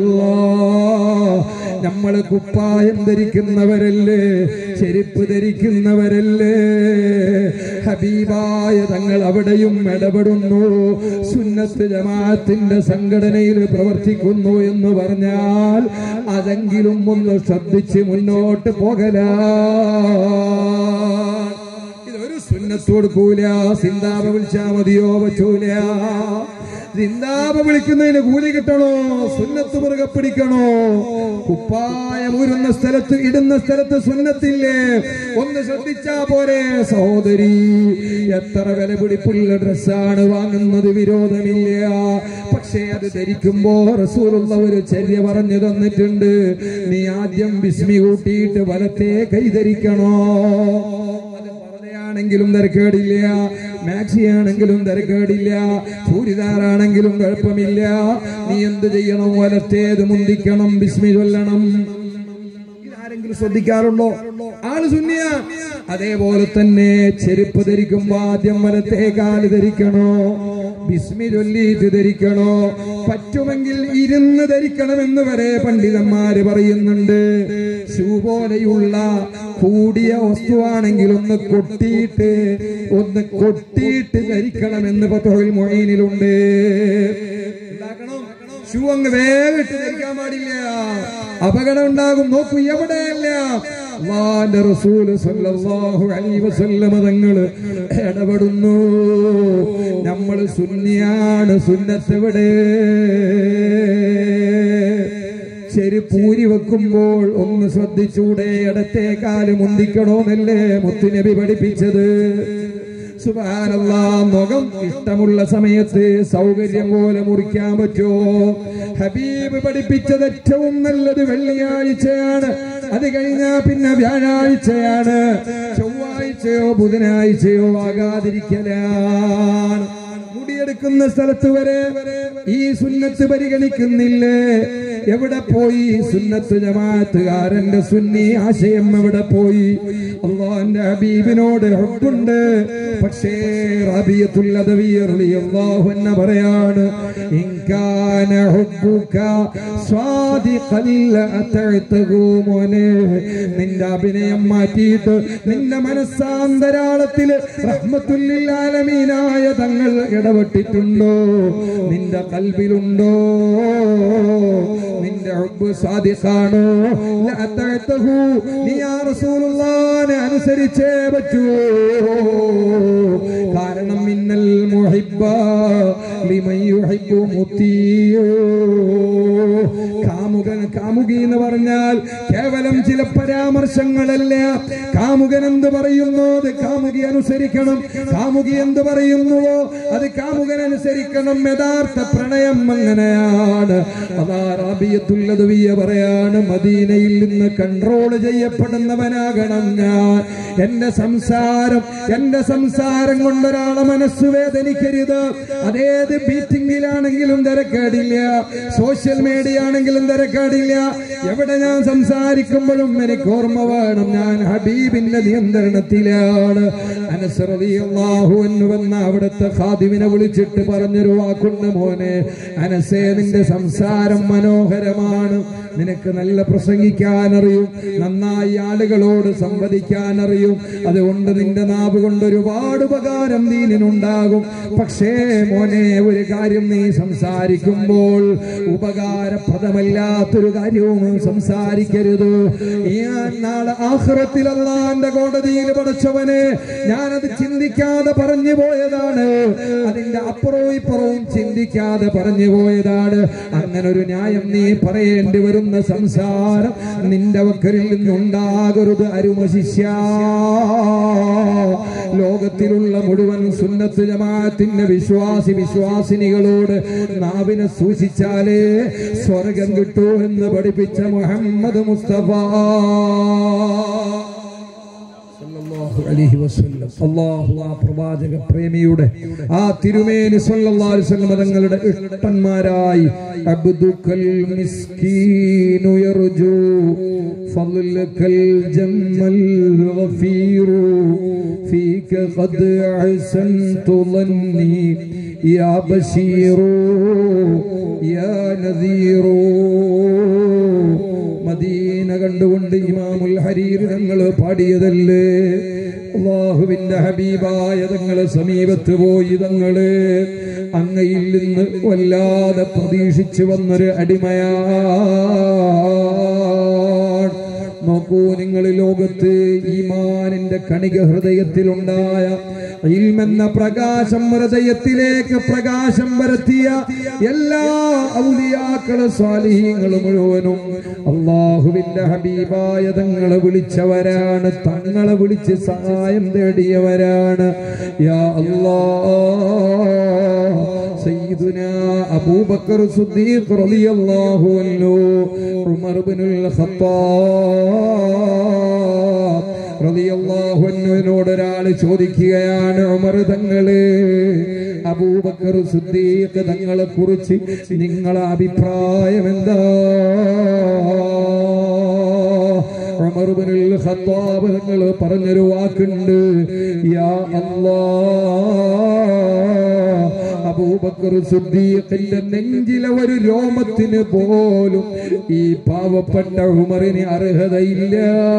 നമ്മൾ കുപ്പായം ധരിക്കുന്നവരല്ലേ ചെരുപ്പ് ധരിക്കുന്നവരല്ലേ ഹബീബായ തങ്ങൾ അവിടെയും ഇടപെടുന്നു സുന്നത്ത് ജമാഅത്തിന്റെ സംഘടനയിൽ പ്രവർത്തിക്കുന്നു എന്ന് പറഞ്ഞാൽ അതെങ്കിലും ഒന്ന് ശ്രദ്ധിച്ച് മുന്നോട്ട് പോകലാ ഇതൊരു സുന്നത്ത് കൊടുക്കൂല സിന്താപ വിളിച്ചാ മതിയോ പറ്റൂല സിന്താപ വിളിക്കുന്നതിന് കൂലി കിട്ടണോ സുന്നത്ത് മുറുകെ പിടിക്കണോ കുപ്പായം ഊരുന്ന സ്ഥലത്ത് ഇടുന്ന സ്ഥലത്ത് സുന്നത്തില്ലേ ഒന്ന് ശ്രദ്ധിച്ചാ പോരെ സഹോദരി എത്ര വില പിടിപ്പുള്ള ഡ്രസ്സാണ് വാങ്ങുന്നത് വിരോധമില്ല പക്ഷേ അത് ധരിക്കുമ്പോ റസൂലുള്ള ഒരു ചര്യ പറഞ്ഞു തന്നിട്ടുണ്ട് നീ ആദ്യം ബിസ്മി കൂട്ടിയിട്ട് വലത്തെ കൈ ധരിക്കണോ അത് പറഞ്ഞയാണെങ്കിലും തിരക്കേടില്ല മാക്സി ആണെങ്കിലും തിരക്കേടില്ല ചൂരിദാറാണെങ്കിലും കുഴപ്പമില്ല നീ എന്ത് ചെയ്യണം വലത്തേത് മുന്തിക്കണം ബിസ്മി ചൊല്ലണം ഇതാരെങ്കിലും ശ്രദ്ധിക്കാറുണ്ടോ ആള് സുന്നിയ അതേപോലെ തന്നെ ചെരുപ്പ് ധരിക്കുമ്പോ ആദ്യം വലത്തെ കാല് ധരിക്കണോ ബിസ്മി ചൊല്ലിയിട്ട് ധരിക്കണോ പറ്റുമെങ്കിൽ ഇരുന്ന് ധരിക്കണമെന്ന് വരെ പണ്ഡിതന്മാര് പറയുന്നുണ്ട് ഷൂ പോലെയുള്ള കൂടിയ വസ്തുവാണെങ്കിൽ ഒന്ന് കൊട്ടിയിട്ട് ഒന്ന് കൊട്ടിയിട്ട് ധരിക്കണമെന്ന് പത്തോയിൽ മൊഴയിലുണ്ട് ഉണ്ടാക്കണം ഷൂ അങ്ങ് വേഗം ഇട്ട് ധരിക്കാൻ പാടില്ല അപകടം ഉണ്ടാകും നോക്കൂ എവിടെയല്ല അള്ളാന്റെ റസൂല് സല്ലല്ലാഹു അലൈഹി വസല്ലമ തങ്ങള് ഇടപെടുന്നു നമ്മൾ സുന്നിയാണ് സുന്നത്തെവിടെ ചെരുപ്പൂരി വെക്കുമ്പോൾ ഒന്ന് ശ്രദ്ധിച്ചൂടെ ഇടത്തെ കാല് മുന്തിക്കണോന്നല്ലേ മുത്തുനബി പഠിപ്പിച്ചത് സുബാനല്ലാ മുഖം ഇഷ്ടമുള്ള സമയത്ത് സൗകര്യം പോലെ മുറിക്കാൻ പറ്റുമോ ഹബീബ് പഠിപ്പിച്ചത് ഏറ്റവും നല്ലത് വെള്ളിയാഴ്ചയാണ് അത് കഴിഞ്ഞാ പിന്നെ വ്യാഴാഴ്ചയാണ് ചൊവ്വാഴ്ചയോ ബുധനാഴ്ചയോ ആകാതിരിക്കലാണ് മുടിയെടുക്കുന്ന സ്ഥലത്ത് വരെ ഈ സുന്നത്ത് പരിഗണിക്കുന്നില്ലേ എവിടെ പോയി സുന്നത്ത് ജമാഅത്തുകാരന്റെ സുന്നി ആശയം എവിടെ പോയി അള്ളാന്റെ ഹബീബിനോട് ഹബ്ബുണ്ട് പക്ഷേ റബിയത്തുൽ അദവി റളിയല്ലാഹു അൻഹു പറയാണ് ഇൻകാന ഹുബ്ബുക സ്വാദിഖൻ ലഅതഅതഹു മോനെ നിന്റെ അഭിനയം മാറ്റിയിട്ട് നിന്റെ മനസ്സാന്തരാളത്തിൽ റഹ്മത്തുല്ലിൽ ആലമീനായ തങ്ങൾ ഇടപെട്ടിട്ടുണ്ടോ നിന്റെ കൽബിലുണ്ടോ നിന്റെ ഹുബ്ബ് സാദിഖാണോ ലഅതഅതഹു നീ യാ റസൂലുള്ളാഹിനെ അനുസരിച്ചേ പറ്റൂ കാരണം മിന്നൽ മുഹിബ്ബ ലിമൻ യുഹിബ്ബു മുത്തിയോ കാമുകൻ കാമുകി എന്ന് പറഞ്ഞാൽ കേവലം ചില പരാമർശങ്ങളല്ല കാമുകൻ എന്ത് പറയുന്നു അത് കാമുകി അനുസരിക്കണം കാമുകി എന്ത് പറയുന്നുവോ അത് കാമുകൻ അനുസരിക്കണം യഥാർത്ഥ പ്രണയം അങ്ങനെയാണ് അതാ റാബിയത്തുല്ലതുവിയ പറയാണ് മദീനയിൽ നിന്ന് കൺട്രോൾ ചെയ്യപ്പെടുന്നവനാകണം ഞാൻ എന്റെ സംസാരം എന്റെ സംസാരം കൊണ്ടൊരാളെ മനസ്സ് വേദനിക്കരുത് അതേത് ബീറ്റിംഗിലാണെങ്കിലും തിരക്കേടില്ല സോഷ്യൽ മീഡിയ ആണെങ്കിലും തിരക്കേടില്ല എവിടെ ഞാൻ സംസാരിക്കുമ്പോഴും എനിക്ക് ഓർമ്മ വേണം ഞാൻ ഹബീബിന്റെ നിയന്ത്രണത്തിലാണ് അനുസറിയാഹു എന്ന് വന്ന അവിടുത്തെ ഖാദിമിനെ വിളിച്ചിട്ട് വിളിച്ചിട്ട് പറഞ്ഞൊരു വാക്കുണ്ട് മോനെ അനസേ നിന്റെ സംസാരം മനോഹരമാണ് നിനക്ക് നല്ല പ്രസംഗിക്കാൻ അറിയും നന്നായി ആളുകളോട് സംവദിക്കാൻ അറിയും അതുകൊണ്ട് നിന്റെ നാവ് കൊണ്ട് ഒരുപാട് ഉപകാരം നീനിനുണ്ടാകും പക്ഷേ മോനെ ഒരു കാര്യം നീ സംസാരിക്കുമ്പോൾ ഉപകാരപ്രദമല്ലാത്തൊരു കാര്യവും സംസാരിക്കരുത് ഞാൻ നാളെ ആഹ്റത്തിൽ അള്ളാന്റെ കോടതിയിൽ പഠിച്ചവന് ഞാനത് ചിന്തിക്കാതെ പറഞ്ഞു പോയതാണ് അതിന്റെ അപ്പുറവും ഇപ്പുറവും ചിന്തിക്കാതെ പറഞ്ഞു പോയതാണ് അങ്ങനെ ഒരു ന്യായം നീ പറയേണ്ടി വരുന്ന സംസാരം നിന്റെ വക്കലിൽ നിന്നുണ്ടാകരുത് അരുമശിഷ്യ ലോകത്തിലുള്ള മുഴുവൻ സുന്നത്ത് ജമാഅത്തിന്റെ വിശ്വാസി വിശ്വാസിനികളോട് നാവിനെ സൂക്ഷിച്ചാലേ സ്വർഗം കിട്ടൂ എന്ന് പഠിപ്പിച്ച മുഹമ്മദ് മുസ്തഫ സല്ലല്ലാഹു അലൈഹി വസല്ലം അല്ലാഹു ആ പ്രവാചക പ്രേമിയുടെ ആ തിരുമേനി സല്ലല്ലാഹു അലൈഹി വസല്ലം തങ്ങളുടെ ഇഷ്ടന്മാരായി അബ്ദുക്കൽ മിസ്കീനു യർജു ഫضلക്കൽ ജമ്മൽ ഗഫീറു ഫീക ഖദ് അഹ്സൻതു ظني യാ ബശീറു യാ നദീറു മദീന കണ്ടുകൊണ്ട് ഇമാമുൽ ഹരീർ ഞങ്ങൾ പാടിയതല്ലേ അള്ളാഹുവിന്റെ ഹബീബായ തങ്ങളെ സമീപത്ത് പോയി തങ്ങള് അങ്ങയിൽ നിന്ന് വല്ലാതെ പ്രതീക്ഷിച്ചു വന്നൊരു അടിമയാ നോക്കൂ നിങ്ങൾ ലോകത്ത് ഈമാനിന്റെ കണിക ഹൃദയത്തിലുണ്ടായ ഇൽമെന്ന പ്രകാശം ഹൃദയത്തിലേക്ക് പ്രകാശം വരുത്തിയ എല്ലാ ഔലിയാക്കളും സ്വാലിഹീങ്ങളും മുഴുവനും അള്ളാഹുവിന്റെ ഹബീബായ തങ്ങളെ വിളിച്ചവരാണ് തങ്ങളെ വിളിച്ച് സഹായം തേടിയവരാണ് യാ അല്ലാ سيدنا أبو بكر الصديق رضي الله عنه عمر بن الخطاب റളിയല്ലാഹു അൻഹുവിനോട് ഒരാൾ ചോദിക്കുകയാണ് ഉമർ തങ്ങള് അബൂബക്കർ സുദ്ദീഖ് തങ്ങളെ കുറിച്ച് നിങ്ങളെ അഭിപ്രായം എന്താ ഉമർ ഇബ്നുൽ ഖത്താബ് തങ്ങൾ പറഞ്ഞൊരു വാക്കുണ്ട് യാ അല്ലാഹ് അബൂബക്കർ സുദ്ദീഖിന്റെ നെഞ്ചിലെ ഒരു രോമത്തിന് പോലും ഈ പാവപ്പെട്ട ഉമറിന് അർഹതയില്ല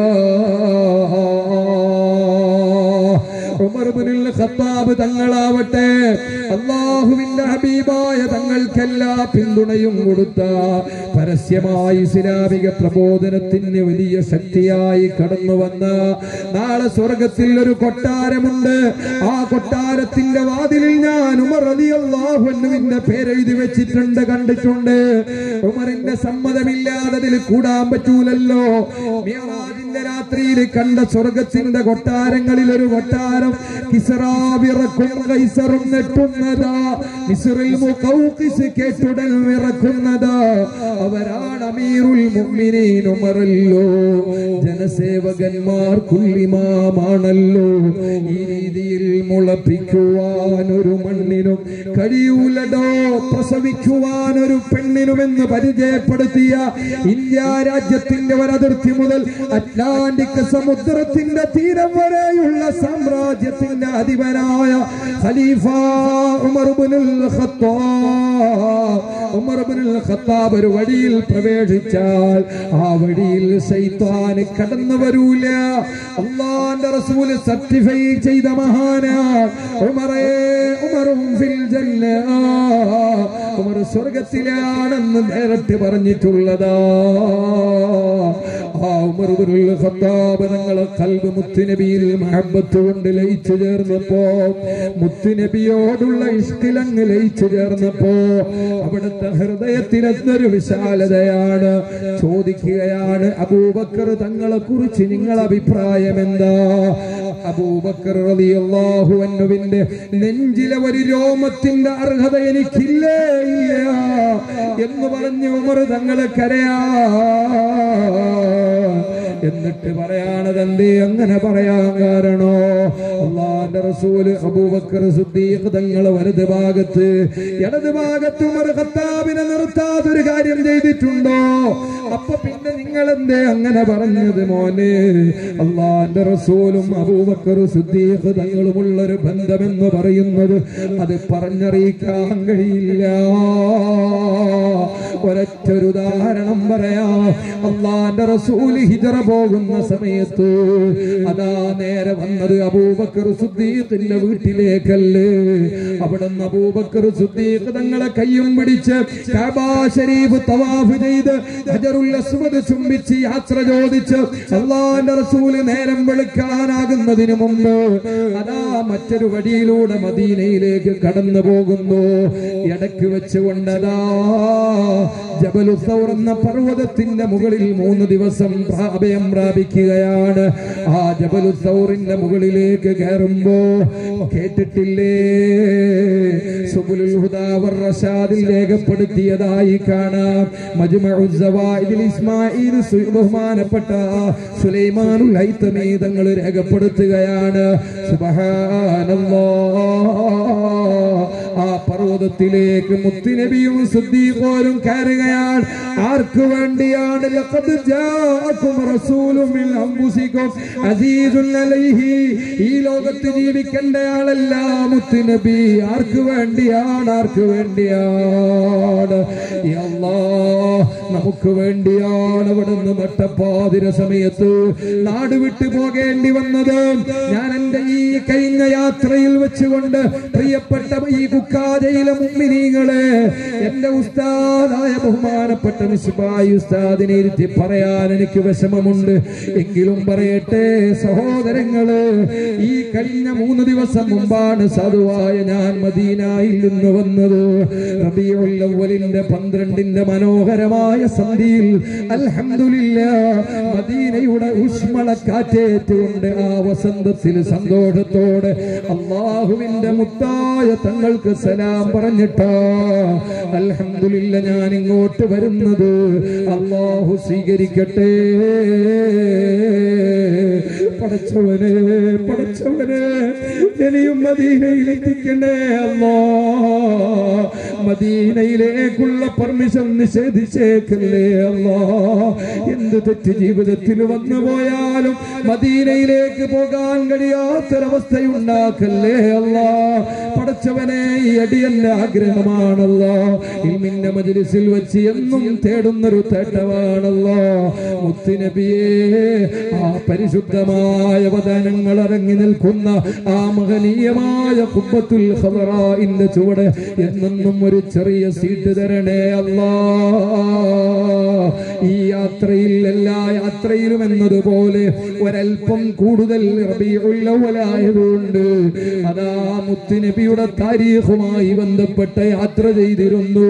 ഉമർ ഇബ്നുൽ ഖത്താബ് തങ്ങളാവട്ടെ അള്ളാഹുവിന്റെ ഹബീബായ തങ്ങൾക്കെല്ലാ പിന്തുണയും കൊടുത്ത പരസ്യമായി ഇസ്ലാമിക പ്രബോധനത്തിന് വലിയ ശക്തിയായി കടന്നു വന്ന നാളെ സ്വർഗത്തിൽ ഒരു കൊട്ടാരമുണ്ട് ആ കൊട്ടാരത്തിന്റെ വാതിലിൽ ഞാൻ ഉമർ അലി അള്ളാഹുവിന്റെ പേരെഴുതി വെച്ചിട്ടുണ്ട് കണ്ടിട്ടുണ്ട് ഉമറിന്റെ സമ്മതമില്ലാതെ അതിൽ കൂടാൻ പറ്റൂലല്ലോ മിയറാജിന്റെ രാത്രിയിൽ കണ്ട സ്വർഗത്തിന്റെ കൊട്ടാരങ്ങളിൽ ഒരു കൊട്ടാരം കിസറാവിറക്കും കൈസറും നെട്ടുന്നതാ മിസ്റിൽ മുഖൗഖിസ് കേട്ടുടൻ വിറക്കുന്നതാ അവരാണ് അമീറുൽ മുഅ്മിനീൻ ഉമറല്ലോ ജനസേവകന്മാർക്കുള്ളിമാമാണല്ലോ ഈ രീതിയിൽ മുളപ്പിക്കുവാൻ ഒരു മണ്ണിനും കഴിയൂലടോ പ്രസവിക്കുവാൻ ഒരു പെണ്ണിനുമെന്ന് പരിചയപ്പെടുത്തിയ ഇന്ത്യ രാജ്യത്തിന്റെ ഒരതിർത്തി മുതൽ അറ്റ്ലാന്റിക് സമുദ്രത്തിന്റെ തീരം വരെയുള്ള സാമ്രാജ്യത്തിന്റെ അധിപനായ ഖലീഫ Umar ibnul Khattab Umar ibnul Khattab ഒരു വഴിയിൽ പ്രവേശിച്ചാൽ ആ വഴിയിൽ ശൈത്താന് കടന്നു വരൂല അള്ളാന്റെ റസൂല് സർട്ടിഫൈ ചെയ്ത മഹാന ഉമറേ ഉമറും ഫിൽ ജന്ന ഉമർ സ്വർഗത്തിലാണെന്ന് നേരിട്ട് പറഞ്ഞിട്ടുള്ളതാ ആ ഉമർ ഇബ്നുൽ ഖത്താബ് തങ്ങളെ കൽബ് മുത്തുനബിയിൽ മഹബത്ത് കൊണ്ട് ലയിച്ചു ചേർന്നപ്പോ മുത്തുനബിയോടുള്ള ഇഷ്ടിലങ്ങ് ലയിച്ചു ചേർന്നപ്പോ അവിടുത്തെ ഹൃദയത്തിൽ എന്നൊരു വിശാലതയാണ് ചോദിക്കുകയാണ് അബൂബക്കർ തങ്ങളെ കുറിച്ച് നിങ്ങൾ അഭിപ്രായം എന്താ അബൂബക്കർ റളിയല്ലാഹു അൻഹുവിന്റെ നെഞ്ചിലെ ഒരു രോമത്തിന്റെ അർഹത എനിക്കില്ലേ ഇല്ല എന്ന് പറഞ്ഞ് ഉമർ തങ്ങളെ കരയാ എന്നിട്ട് പറയാണത് എന്തേ അങ്ങനെ പറയാൻ കാരണോ അള്ളാന്റെ റസൂല് അബൂബക്കർ സുദ്ദീഖ് തങ്ങളെ വലത് ഭാഗത്ത് ഇടത് ഭാഗത്ത് ഉമർ ഖത്താബിനെ നിർത്താതൊരു കാര്യം ചെയ്തിട്ടുണ്ടോ അപ്പൊ പിന്നെ നിങ്ങൾ എന്തേ അങ്ങനെ പറഞ്ഞത് മോനെ അള്ളാന്റെ റസൂലും അബൂബക്കർ സുദ്ദീഖ് തങ്ങളുമുള്ള ഒരു ബന്ധമെന്ന് പറയുന്നത് അത് പറഞ്ഞറിയിക്കാൻ കഴിയില്ല ഒരൊറ്റൊരു ഉദാഹരണം പറയാ അള്ളാന്റെ റസൂല് ഹിജറ പോകുന്ന സമയത്ത് അതാ നേരെ വന്നത് അബൂബക്കർ സുദ്ദീഖിന്റെ വീട്ടിലേക്കല്ലേ അവിടെ നിന്ന് അബൂബക്കർ സുദ്ദീഖ് തങ്ങളെ കയ്യും പിടിച്ച് കാബാ ഷരീഫ് തവാഫ് ചെയ്ത് ഹജറുൽ അസ്വദ് ചുംബിച്ച് യാത്ര ചോദിച്ച് അള്ളാന്റെ റസൂല് നേരം വെളുക്കാനാകുന്നതിന് മുമ്പ് അതാ മറ്റൊരു വഴിയിലൂടെ മദീനയിലേക്ക് കടന്നു പോകുന്നു ഇടയ്ക്ക് വെച്ചുകൊണ്ടതാ ജബലു സൗർ എന്ന പർവ്വതത്തിന്റെ മുകളിൽ മൂന്ന് ദിവസം പ്രാ- അഭയം പ്രാപിക്കുകയാണ് ആ ജബലു സൗറിന്റെ മുകളിലേക്ക് കയറുമ്പോ കേട്ടിട്ടില്ലേ സുബുലുൽ ഹുദാ വർ റഷാദിൽ രേഖപ്പെടുത്തിയതായി കാണാം മജ്മഉ സവാഇദിൽ ഇസ്മായിൽ സു- ബഹുമാനപ്പെട്ട സുലൈമാനുൽ ഹൈതമീ തങ്ങൾ രേഖപ്പെടുത്തുകയാണ് സുബ്ഹാനല്ലാഹ് ആ പർവ്വതത്തിലേക്ക് മുത്തുനബിയും സുദ്ദീഖോരും കയറുകയാണ് ആർക്ക് വേണ്ടിയാണ് ലഖദ് ജാഅക്കും റസൂലും മിൻ അൻഫുസിക്കും അസീസുൻ അലൈഹി ഈ ലോകത്ത് ജീവിക്കേണ്ട ആളല്ല മുത്തുനബി ആർക്ക് വേണ്ടിയാണ് ആർക്ക് വേണ്ടിയാണ് ഈ അല്ലാഹ് നമുക്ക് വേണ്ടിയാണ് ഇവിടുന്ന് മട്ടപ്പാതിര സമയത്ത് നാട് വിട്ടു പോകേണ്ടി വന്നത് ഞാൻ എന്റെ ഈ കഴിഞ്ഞ യാത്രയിൽ വെച്ചുകൊണ്ട് പ്രിയപ്പെട്ട ഈ കുക്കാജയിലെ മുമ്മിനീങ്ങളെ എന്റെ ഉസ്താദായ ബഹുമാനപ്പെട്ട മിസ്ബായി ഉസ്താദിനെ ഇരുത്തി പറയാൻ എനിക്ക് വിഷമമുണ്ട് എങ്കിലും പറയട്ടെ സഹോദരങ്ങള് ഈ കഴിഞ്ഞ മൂന്ന് ദിവസം മുമ്പാണ് സാധുവായ ഞാൻ മദീനായിൽ നിന്ന് വന്നത് റബിയുൽ അവ്വലിന്റെ പന്ത്രണ്ടിന്റെ മനോഹരമായ സന്ധിയിൽ അൽഹംദുലില്ല മദീനയുടെ ഊഷ്മള കാറ്റേറ്റുകൊണ്ട് ആ വസന്തത്തിൽ സന്തോഷത്തോടെ അള്ളാഹുവിന്റെ മുത്തായ തങ്ങൾക്ക് സലാം പറഞ്ഞിട്ടാ അൽഹംദുലില്ല ഞാൻ ഇങ്ങോട്ട് വരുന്നത് അള്ളാഹു സ്വീകരിക്കട്ടെ പടച്ചവനെ പടച്ചവനെ ഇനിയും മദീനയിൽ എത്തിക്കണേ അല്ലോ മദീനയിലേക്കുള്ള പെർമിഷൻ നിഷേധിച്ചേക്കല്ലേ അല്ലോ എന്ത് തെറ്റ് ജീവിതത്തിൽ വന്നു പോയാലും മദീനയിലേക്ക് പോകാൻ കഴിയാത്തൊരവസ്ഥയുണ്ടാക്കല്ലേ അല്ലോ പടച്ചവനെ ഈ അടിയന്റെ ആഗ്രഹമാണല്ലോ ഇൽമിന്റെ മജ്ലിസിൽ വെച്ച് എന്നും തേടുന്നൊരു തേട്ടമാണല്ലോ മുത്തുനബിയെ ആ പരിശുദ്ധമായ വചനങ്ങൾ ഇറങ്ങി നിൽക്കുന്ന ആ മഹനീയമായ കുമ്പത്തുൽ ഖബറായിന്റെ ചുവട് എന്നെന്നും ഒരു ചെറിയ സീറ്റ് തരണേ അല്ലാ ഈ യാത്രയിൽ എല്ലാ യാത്രയിലും എന്നതുപോലെ ഒരൽപ്പം കൂടുതൽ റബീഉൽ അവ്വലായതുകൊണ്ട് അതാ മുത്തുനബിയുടെ താരീഖുമായി ബന്ധപ്പെട്ട യാത്ര ചെയ്തിരുന്നു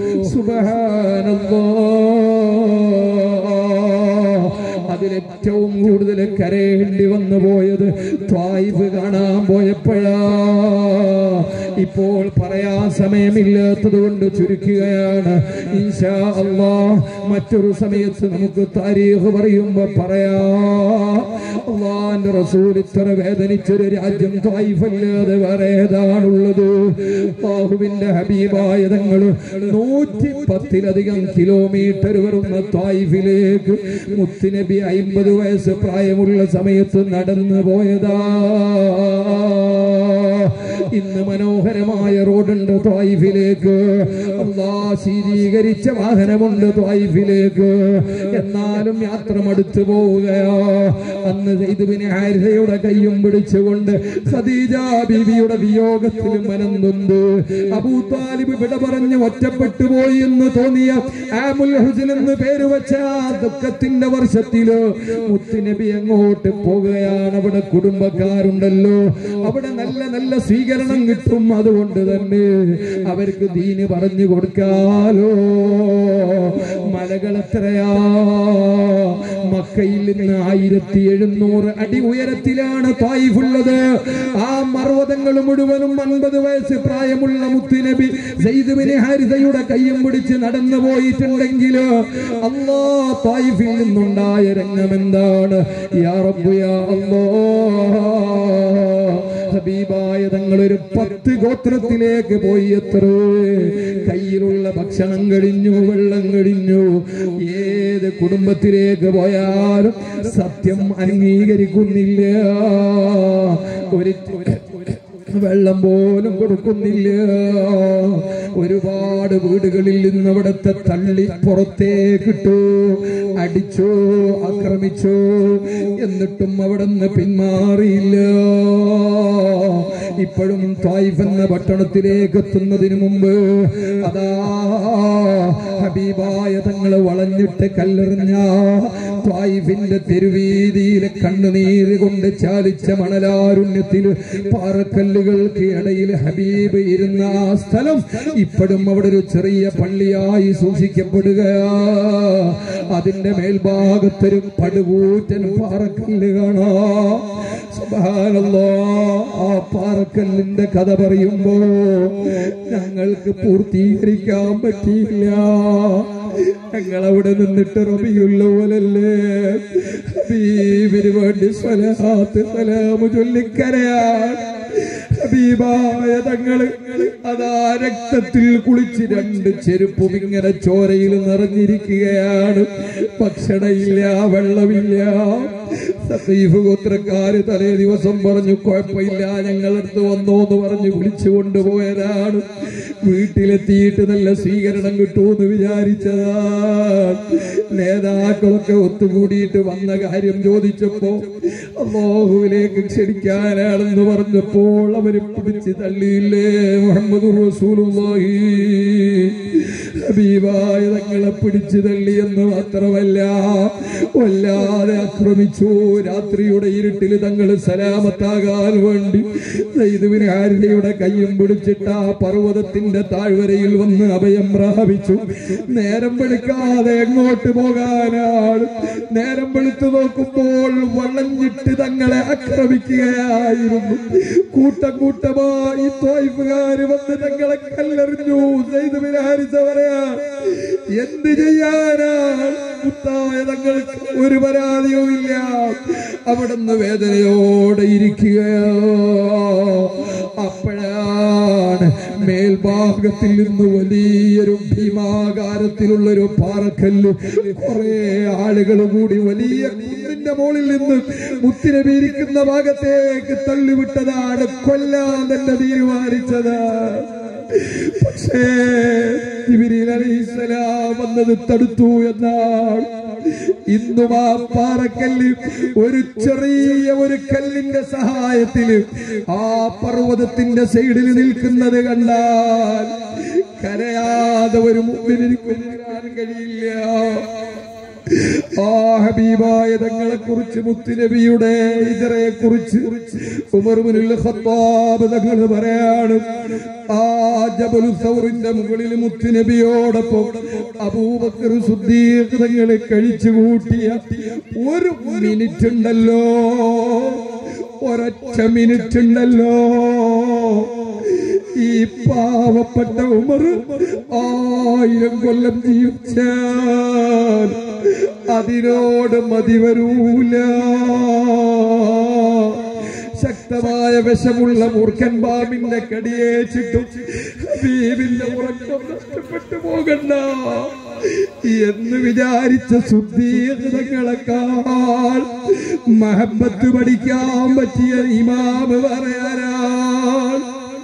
സുബ്ഹാനല്ലാഹ് അതിലേറ്റവും കൂടുതൽ കരയേണ്ടി വന്നു പോയത് ത്വായിഫ് കാണാൻ പോയപ്പോഴാ ഇപ്പോൾ പറയാൻ സമയമില്ലാത്തത് കൊണ്ട് ചുരുക്കുകയാണ് ഇൻഷാ അള്ളാ മറ്റൊരു സമയത്ത് നമുക്ക് താരീഖ് പറയുമ്പോ പറയാ അള്ളാന്റെ റസൂൽ ഇത്ര വേദനിച്ചൊരു രാജ്യം ത്വായിഫല്ലാതെ വേറെ ഏതാണുള്ളത് ബാഹുവിന്റെ ഹബീബായ തങ്ങള് നൂറ്റി പത്തിലധികം കിലോമീറ്റർ വരുന്ന ത്വായിഫിലേക്ക് മുത്തുനബി അയിമ്പത് വയസ്സ് പ്രായമുള്ള സമയത്ത് നടന്നു പോയതാ ഇന്ന് മനോഹരമായ റോഡുണ്ട് ത്വായിഫിലേക്ക് അള്ളാ ശീതീകരിച്ച വാഹനമുണ്ട് ത്വായിഫിലേക്ക് എന്നാലും യാത്ര മടുത്തു പോവുകയോ അന്ന് ഇതുവിനെ ആരിതയുടെ കയ്യും പിടിച്ചുകൊണ്ട് ഖദീജ ബീവിയുടെ വിയോഗത്തിൽ മനന്തുണ്ട് അബൂ താലിബ് വിട പറഞ്ഞ് ഒറ്റപ്പെട്ടു പോയി എന്ന് തോന്നിയ ആമുൽ ഹുസൻ എന്ന് പേര് വെച്ച ആ ദുഃഖത്തിന്റെ വർഷത്തില് മുത്തുനബി അങ്ങോട്ട് പോകുകയാണ് അവിടെ കുടുംബക്കാരുണ്ടല്ലോ അവിടെ നല്ല നല്ല സ്വീകരണം സ്വീകരണം കിട്ടും അതുകൊണ്ട് തന്നെ അവർക്ക് ദീന് പറഞ്ഞു കൊടുക്കാലോ മലകൾ എത്രയാ മക്കയിൽ നിന്ന് ആയിരത്തി എഴുന്നൂറ് അടി ഉയരത്തിലാണ് തായിഫുള്ളത് ആ മർവതങ്ങൾ മുഴുവനും അൻപത് വയസ്സ് പ്രായമുള്ള മുത്തുനബി സെയ്തുബിന് ഹാരിതയുടെ കയ്യും പിടിച്ച് നടന്നു പോയിട്ടുണ്ടെങ്കിൽ അല്ലാ തായിഫിൽ നിന്നുണ്ടായ രംഗം എന്താണ് യാ റബ്ബു യാ അല്ലാ ഹബീബായ തങ്ങൾ ഒരു പത്ത് ഗോത്രത്തിലേക്ക് പോയി എത്ര കയ്യിലുള്ള ഭക്ഷണം കഴിഞ്ഞു വെള്ളം കഴിഞ്ഞു ഏത് കുടുംബത്തിലേക്ക് പോയാലും സത്യം അംഗീകരിക്കുന്നില്ല ഒരു വെള്ളം പോലും കൊടുക്കുന്നില്ല ഒരുപാട് വീടുകളിൽ നിന്ന് അവിടത്തെ തള്ളി പുറത്തേക്കിട്ടു അടിച്ചോ ആക്രമിച്ചോ എന്നിട്ടും അവിടെ നിന്ന് പിന്മാറിയില്ല ഇപ്പോഴും തായിഫ് എന്ന പട്ടണത്തിലേക്ക് എത്തുന്നതിന് മുമ്പ് അതാ ഹബീബായ തങ്ങള് വളഞ്ഞിട്ട് കല്ലെറിഞ്ഞ തായിഫിന്റെ തെരുവീതിയിലെ കണ്ണുനീര് കൊണ്ട് ചാലിച്ച മണലാരുണ്യത്തിൽ പാറക്കല്ലുകൾക്ക് ഇടയിൽ ഹബീബ് ഇരുന്ന ആ സ്ഥലം ഇപ്പോഴും അവിടെ ഒരു ചെറിയ പള്ളിയായി സൂക്ഷിക്കപ്പെടുക അതിന്റെ മേൽഭാഗത്തൊരു പടുകൂറ്റൻ പാറക്കല്ല് കാണാ സുബ്ഹാനല്ലാ ആ പാറക്കല്ലിന്റെ കഥ പറയുമ്പോ ഞങ്ങൾക്ക് പൂർത്തീകരിക്കാൻ പറ്റിയില്ല ഞങ്ങൾ അവിടെ നിന്നിട്ട് റബിയുള്ള പോലല്ലേ ഹബീബിന് വേണ്ടി സ്വലാത്ത് സലാമു ചൊല്ലിക്കരയാണ് ഹബീബായ തങ്ങള് അതാ രക്തത്തിൽ കുളിച്ച് രണ്ട് ചെരുപ്പും ഇങ്ങനെ ചോരയിൽ നിറഞ്ഞിരിക്കുകയാണ് ഭക്ഷണമില്ല വെള്ളമില്ല സഖീഫ് ഗോത്രക്കാര് തലേ ദിവസം പറഞ്ഞു കുഴപ്പമില്ല ഞങ്ങളടുത്ത് വന്നോ എന്ന് പറഞ്ഞ് വിളിച്ചു കൊണ്ടുപോയതാണ് വീട്ടിലെത്തിയിട്ട് നല്ല സ്വീകരണം കിട്ടുമെന്ന് വിചാരിച്ചതാണ് നേതാക്കളൊക്കെ ഒത്തുകൂടിയിട്ട് വന്ന കാര്യം ചോദിച്ചപ്പോ അള്ളാഹുവിലേക്ക് ക്ഷണിക്കാനാണെന്ന് പറഞ്ഞപ്പോൾ അവര് പിടിച്ച് തള്ളിയില്ലേ മുഹമ്മദ് റസൂലുള്ളാഹി ഹബീബായ തങ്ങളെ പിടിച്ചു തള്ളിയെന്ന് മാത്രമല്ല വല്ലാതെ ആക്രമിച്ചു രാത്രിയുടെ ഇരുട്ടിൽ തങ്ങൾ സലാമത്താകാൻ വേണ്ടി സൈദുവിന് ആരുടെയുടെ കയ്യും പിടിച്ചിട്ട് ആ പർവ്വതത്തിന്റെ താഴ്വരയിൽ വന്ന് അഭയം പ്രാപിച്ചു നേരം വെളുക്കാതെ എങ്ങോട്ട് പോകാനാണ് നേരം വെളുത്തു നോക്കുമ്പോൾ വളഞ്ഞിട്ട് തങ്ങളെ ആക്രമിക്കുകയായിരുന്നു കൂട്ടം കൂട്ടമായി തോയ്ഫുകാര് വന്ന് തങ്ങളെ കല്ലെറിഞ്ഞു സൈദുവിന് ഹാരിസ പറയാ എന്ത് ചെയ്യാനാണ് മുത്തായ തങ്ങൾക്ക് ഒരു പരാതിയുമില്ല അവിടുന്ന് വേദനയോടെ ഇരിക്കുകയോ അപ്പോഴാണ് മേൽഭാഗത്തിൽ നിന്ന് വലിയൊരു ഭീമാകാരത്തിലുള്ള ഒരു പാറക്കല്ല് കുറെ ആളുകൾ കൂടി വലിയ കുന്നിന്റെ മുകളിൽ നിന്ന് മുത്തിരവിരിക്കുന്ന ഭാഗത്തേക്ക് തള്ളിവിട്ടതാണ് കൊല്ലാൻ തന്നെ തീരുമാനിച്ചത് പക്ഷേ ജിബിരിൽ അലൈഹിസ്സലാം വന്നത് തടുത്തു എന്നാണ് ഇന്നും ആ പാറക്കല്ല് ഒരു ചെറിയ ഒരു കല്ലിന്റെ സഹായത്തില് ആ പർവ്വതത്തിന്റെ സൈഡിൽ നിൽക്കുന്നത് കണ്ടാൽ കരയാതെ ഒരു മുമ്പിന് കൊല്ലാൻ കഴിയില്ല ആ ഹബീബായ തങ്ങളെ കുറിച്ച് മുത്തുനബിയുടെ ഇതറെ കുറിച്ച് ഉമർമുനിൽ ഖത്താബ് തങ്ങൾ പറയാണ് ആ ജബലു സൗറിന്റെ മുകളിൽ മുത്തുനബിയോടൊപ്പം അബൂബക്കർ സുദ്ദീഖ് തങ്ങളെ കഴിച്ചു കൂട്ടിയ ഒരു മിനിറ്റ് ഉണ്ടല്ലോ ഒരൊറ്റ മിനിറ്റ് ഉണ്ടല്ലോ ഈ പാവപ്പെട്ട ഉമർ ആയിരം കൊല്ലം ജീവിച്ചാൽ അതിനോട് മതി വരൂല ശക്തമായ വിഷമുള്ള മൂർഖൻ ബാമിന്റെ കടിയേച്ചിട്ടും ഹബീബിന്റെ ഉറക്കം നഷ്ടപ്പെട്ടു പോകണ്ട എന്ന് വിചാരിച്ച ശുദ്ധീകരണങ്ങളെക്കാൾ മഹബത്ത് പഠിക്കാൻ പറ്റിയ ഇമാമ് പറയാനാണ്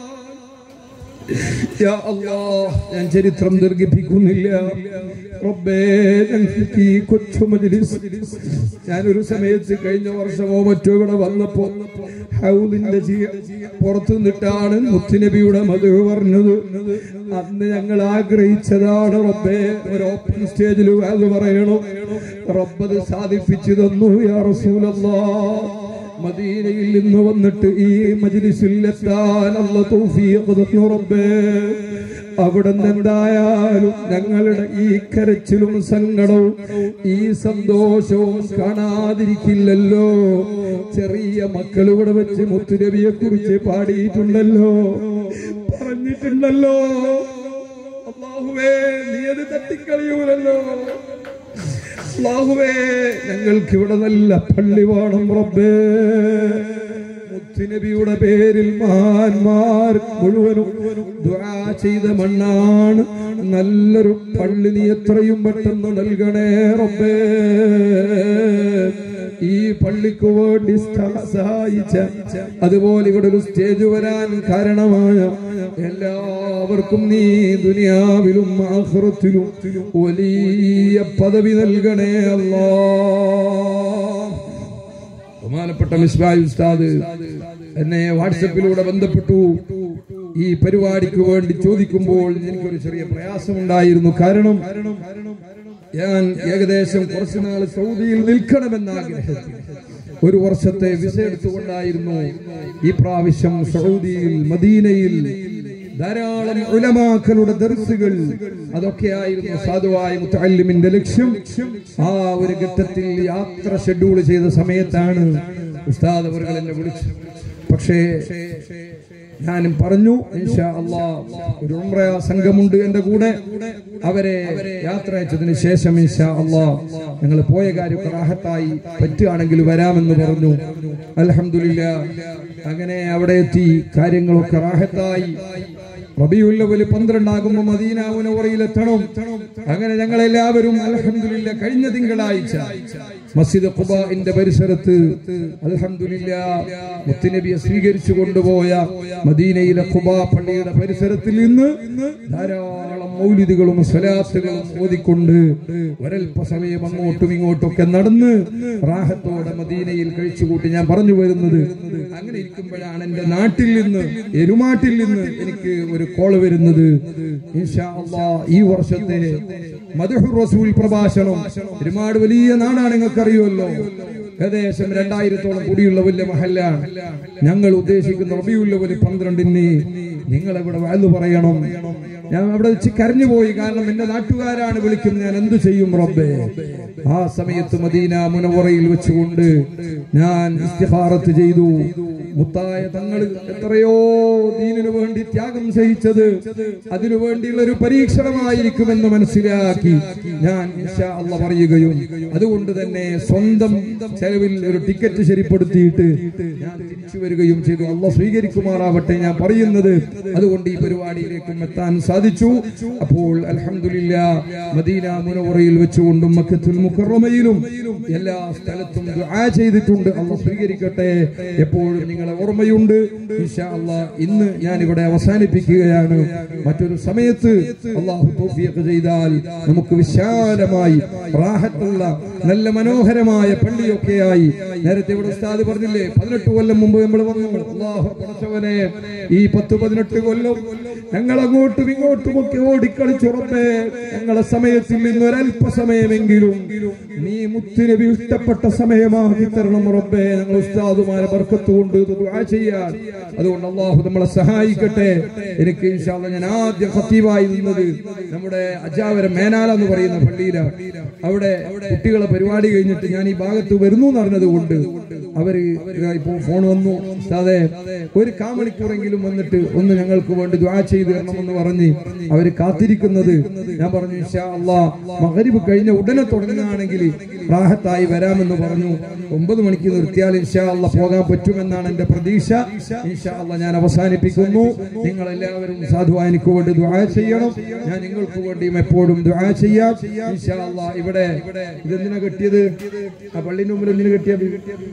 യാ അല്ലാഹ്, ഞാൻ ചരിത്രം ദീർഘിപ്പിക്കുന്നില്ല റബ്ബേ ഞങ്ങൾക്ക് ഈ കൊച്ചു മജ്ലിസ് ഞാനൊരു സമയത്ത് കഴിഞ്ഞ വർഷമോ മറ്റോ ഇവിടെ വന്നപ്പോ ഹൗലിന്റെ ചീ- പുറത്തു നിന്നിട്ടാണ് മുത്തുനബിയുടെ മധു പറഞ്ഞത് അന്ന് ഞങ്ങൾ ആഗ്രഹിച്ചതാണ് റബ്ബേ ഒരു ഓപ്പൺ സ്റ്റേജിൽ അത് പറയണം റബ്ബത് സാധിപ്പിച്ചു തന്നു യാ റസൂലല്ലാ മദീനയിൽ നിന്ന് വന്നിട്ട് ഈ മജ്ലിസിൽ എത്താൻ അല്ല തൗഫീഖ് തന്നു റബ്ബേ അവിടെ എന്തായാലും ഞങ്ങളുടെ ഈ കരച്ചിലും സങ്കടവും ഈ സന്തോഷവും കാണാതിരിക്കില്ലല്ലോ ചെറിയ മക്കൾ ഇവിടെ വെച്ച് മുത്തുരവിയെ കുറിച്ച് പാടിയിട്ടുണ്ടല്ലോ പറഞ്ഞിട്ടുണ്ടല്ലോ അള്ളാഹുവേ നീ അത് തട്ടിക്കളിയൂലല്ലോ അള്ളാഹുവേ ഞങ്ങൾക്ക് ഇവിടെ നല്ല പള്ളി വേണം റബ്ബേ മുത്തുനബിയുടെ പേരിൽ മഹാന്മാർ മുഴുവനും ദുആ ചെയ്ത മണ്ണാണ് നല്ലൊരു പള്ളി നീ എത്രയും പെട്ടെന്ന് നൽകണേ റബ്ബേ ഈ പള്ളിക്ക് വേണ്ടി സഹ- സഹായിച്ച അതുപോലെ ഇവിടെ ഒരു സ്റ്റേജ് വരാൻ കാരണമായ എല്ലാവർക്കും നീ ദുനിയാവിലും ആഹ്റത്തിലും വലിയ പദവി നൽകണേ അല്ലാ ബഹുമാനപ്പെട്ട മിസ്ബായ് ഉസ്താദ് എന്നെ വാട്സപ്പിലൂടെ ബന്ധപ്പെട്ടു ഈ പരിപാടിക്ക് വേണ്ടി ചോദിക്കുമ്പോൾ എനിക്കൊരു ചെറിയ പ്രയാസമുണ്ടായിരുന്നു കാരണം ഞാൻ ഏകദേശം കുറച്ചു നാൾ സൗദിയിൽ നിൽക്കണമെന്ന ആഗ്രഹത്തിൽ ഒരു വർഷത്തെ വിസ എടുത്തുകൊണ്ടായിരുന്നു ഈ പ്രാവശ്യം സൗദിയിൽ മദീനയിൽ ധാരാളം ഉലമാക്കളുടെ ദർസുകൾ അതൊക്കെയായിരുന്നു സാധുവായ മുത്തല്ലിമിന്റെ ലക്ഷ്യം ആ ഒരു ഘട്ടത്തിൽ യാത്ര ഷെഡ്യൂൾ ചെയ്ത സമയത്താണ് ഉസ്താദ് അവർ എന്നെ വിളിച്ചു പക്ഷേ ഞാനും പറഞ്ഞു ഇൻഷാ അള്ളാ ഒരു ഉംറ സംഘമുണ്ട് എന്റെ കൂടെ അവരെ യാത്ര അയച്ചതിന് ശേഷം ഇൻഷാ അള്ളാ ഞങ്ങൾ പോയ കാര്യമൊക്കെ റാഹത്തായി പറ്റുകയാണെങ്കിൽ വരാമെന്ന് പറഞ്ഞു അലഹമില്ല അങ്ങനെ അവിടെ എത്തി കാര്യങ്ങളൊക്കെ റാഹത്തായി റബിയുല്ലവല് പന്ത്രണ്ടാകുമ്പോ മദീന മുനവറയിലെത്തണം അങ്ങനെ ഞങ്ങൾ എല്ലാവരും അലഹമില്ല കഴിഞ്ഞ തിങ്കളാഴ്ച മസ്ജിദ് ഖുബാന്റെ പരിസരത്ത് അൽഹംദുലില്ല മുത്തുനബിയെ സ്വീകരിച്ചു കൊണ്ടുപോയ മദീനയിലെ ഖുബാ പള്ളിയുടെ പരിസരത്തിൽ നിന്ന് ധാരാളം മൗലിദുകളും സ്വലാത്തുകളും ഓതിക്കൊണ്ട് ഒരൽപ്പ സമയം അങ്ങോട്ടും ഇങ്ങോട്ടും ഒക്കെ നടന്ന് റാഹത്തോടെ മദീനയിൽ കഴിച്ചുകൂട്ടി ഞാൻ പറഞ്ഞു വരുന്നത് അങ്ങനെ ഇരിക്കുമ്പോഴാണ് എന്റെ നാട്ടിൽ നിന്ന് എരുമാട്ടിൽ നിന്ന് എനിക്ക് ഒരു കോള് വരുന്നത് ഇൻഷാ അള്ളാ ഈ വർഷത്തെ മദഹുർ റസൂൽ പ്രഭാഷണം ഒരുപാട് വലിയ നാടാണ് നിങ്ങൾക്കറിയുമല്ലോ ഏകദേശം രണ്ടായിരത്തോളം കൂടിയുള്ള വലിയ മഹല്ലാണ് ഞങ്ങൾ ഉദ്ദേശിക്കുന്ന റബിയുല്ലവല് പന്ത്രണ്ടിന് നിങ്ങൾ ഇവിടെ വാല് പറയണം ഞാൻ അവിടെ വെച്ച് കരഞ്ഞുപോയി കാരണം എന്റെ നാട്ടുകാരാണ് വിളിക്കുന്നത് ഞാൻ എന്തു ചെയ്യും റബ്ബേ ആ സമയത്ത് മദീന മുനവറയിൽ വെച്ചുകൊണ്ട് ഞാൻ ഇസ്തിഹാറത്ത് ചെയ്തു മുത്തായ തങ്ങൾ എത്രയോ ദീനിനു വേണ്ടി ത്യാഗം സഹിച്ചത് അതിനു വേണ്ടിയുള്ള ഒരു പരീക്ഷണമായിരിക്കുമെന്ന് മനസ്സിലാക്കി ഞാൻ ഇൻഷാ അള്ള പറയുകയും അതുകൊണ്ട് തന്നെ സ്വന്തം ചെലവിൽ ഒരു ടിക്കറ്റ് ശരിപ്പെടുത്തിയിട്ട് ഞാൻ തിരിച്ചു വരികയും ചെയ്തു അള്ള സ്വീകരിക്കുമാറാവട്ടെ ഞാൻ പറയുന്നത് അതുകൊണ്ട് ഈ പരിപാടിയിലേക്കും എത്താൻ സാധിച്ചു അപ്പോൾ അൽഹംദുലില്ല മദീന മുനവറയിൽ വെച്ചുകൊണ്ടും മക്കത്തുൽ മുക്കറമയിലും എല്ലാ സ്ഥലത്തും ദുആ ചെയ്തിട്ടുണ്ട് അള്ള സ്വീകരിക്കട്ടെ എപ്പോഴും നിങ്ങളെ ഓർമ്മയുണ്ട് ഇൻഷാ അള്ളാ ഇന്ന് ഞാൻ ഇവിടെ അവസാനിപ്പിക്കുകയാണ് മറ്റൊരു സമയത്ത് അള്ളാഹു തൗഫീഖ് ചെയ്താൽ നമുക്ക് വിശാലമായി റാഹത്തുള്ള നല്ല മനോഹരമായ പള്ളിയൊക്കെയായി നേരത്തെ ഇവിടെ ഉസ്താദ് പറഞ്ഞില്ലേ പതിനെട്ട് കൊല്ലം മുമ്പ് നമ്മൾ വന്നു അള്ളാഹു പടച്ചവനെ ഈ പത്ത് പതിനെട്ട് കൊല്ലം ഞങ്ങൾ അങ്ങോട്ടും ഇങ്ങോട്ടും ഒക്കെ ഓടിക്കളിച്ചുറപ്പേ ഞങ്ങളെ സമയത്തിൽ നിന്ന് ഒരല്പസമയമെങ്കിലും നീ മുത്തുനബി ഇഷ്ടപ്പെട്ട സമയമാക്കി തരണം റബ്ബേ ഞങ്ങൾ ഉസ്താദുമാരെ ബർക്കത്ത് കൊണ്ട് ഇത് ദുആ ചെയ്യാൻ അതുകൊണ്ട് അള്ളാഹു നമ്മളെ സഹായിക്കട്ടെ എനിക്ക് ഇൻഷാ അല്ലാ ഞാൻ ആദ്യം ഖത്തീബായി നിന്നത് നമ്മുടെ അജാവര മേനാല എന്ന് പറയുന്ന പള്ളിയിലാണ് അവിടെ കുട്ടികളെ പരിപാടി കഴിഞ്ഞിട്ട് ഞാൻ ഈ ഭാഗത്ത് വരുന്നു എന്ന് അറിഞ്ഞത് കൊണ്ട് അവര് ഇപ്പോ ഫോൺ വന്നു അതെ ഒരു കാമണിക്കൂറെങ്കിലും വന്നിട്ട് ഒന്ന് ഞങ്ങൾക്ക് വേണ്ടി ദ്വാ ചെയ്ത് തരണമെന്ന് പറഞ്ഞ് അവര് കാത്തിരിക്കുന്നത് ഞാൻ പറഞ്ഞു ഇൻഷാ അള്ളാ മകരിബ് കഴിഞ്ഞ ഉടനെ തുടങ്ങുകയാണെങ്കിൽ റാഹത്തായി വരാമെന്ന് പറഞ്ഞു ഒമ്പത് മണിക്ക് നിർത്തിയാൽ ഇൻഷാ അള്ള പോകാൻ പറ്റുമെന്നാണ് എന്റെ പ്രതീക്ഷ ഇൻഷാ അള്ള ഞാൻ അവസാനിപ്പിക്കുന്നു നിങ്ങൾ എല്ലാവരും സാധുവായ എനിക്ക് വേണ്ടി ദ്വാ ചെയ്യണം ഞാൻ നിങ്ങൾക്ക് വേണ്ടിയും എപ്പോഴും ദ്വാ ചെയ്യാം ഇൻഷാ അള്ളാ ഇവിടെ ഇതെന്തിനാ കെട്ടിയത് ആ പള്ളിന്റെ മുമ്പിൽ എന്തിനു കെട്ടിയത്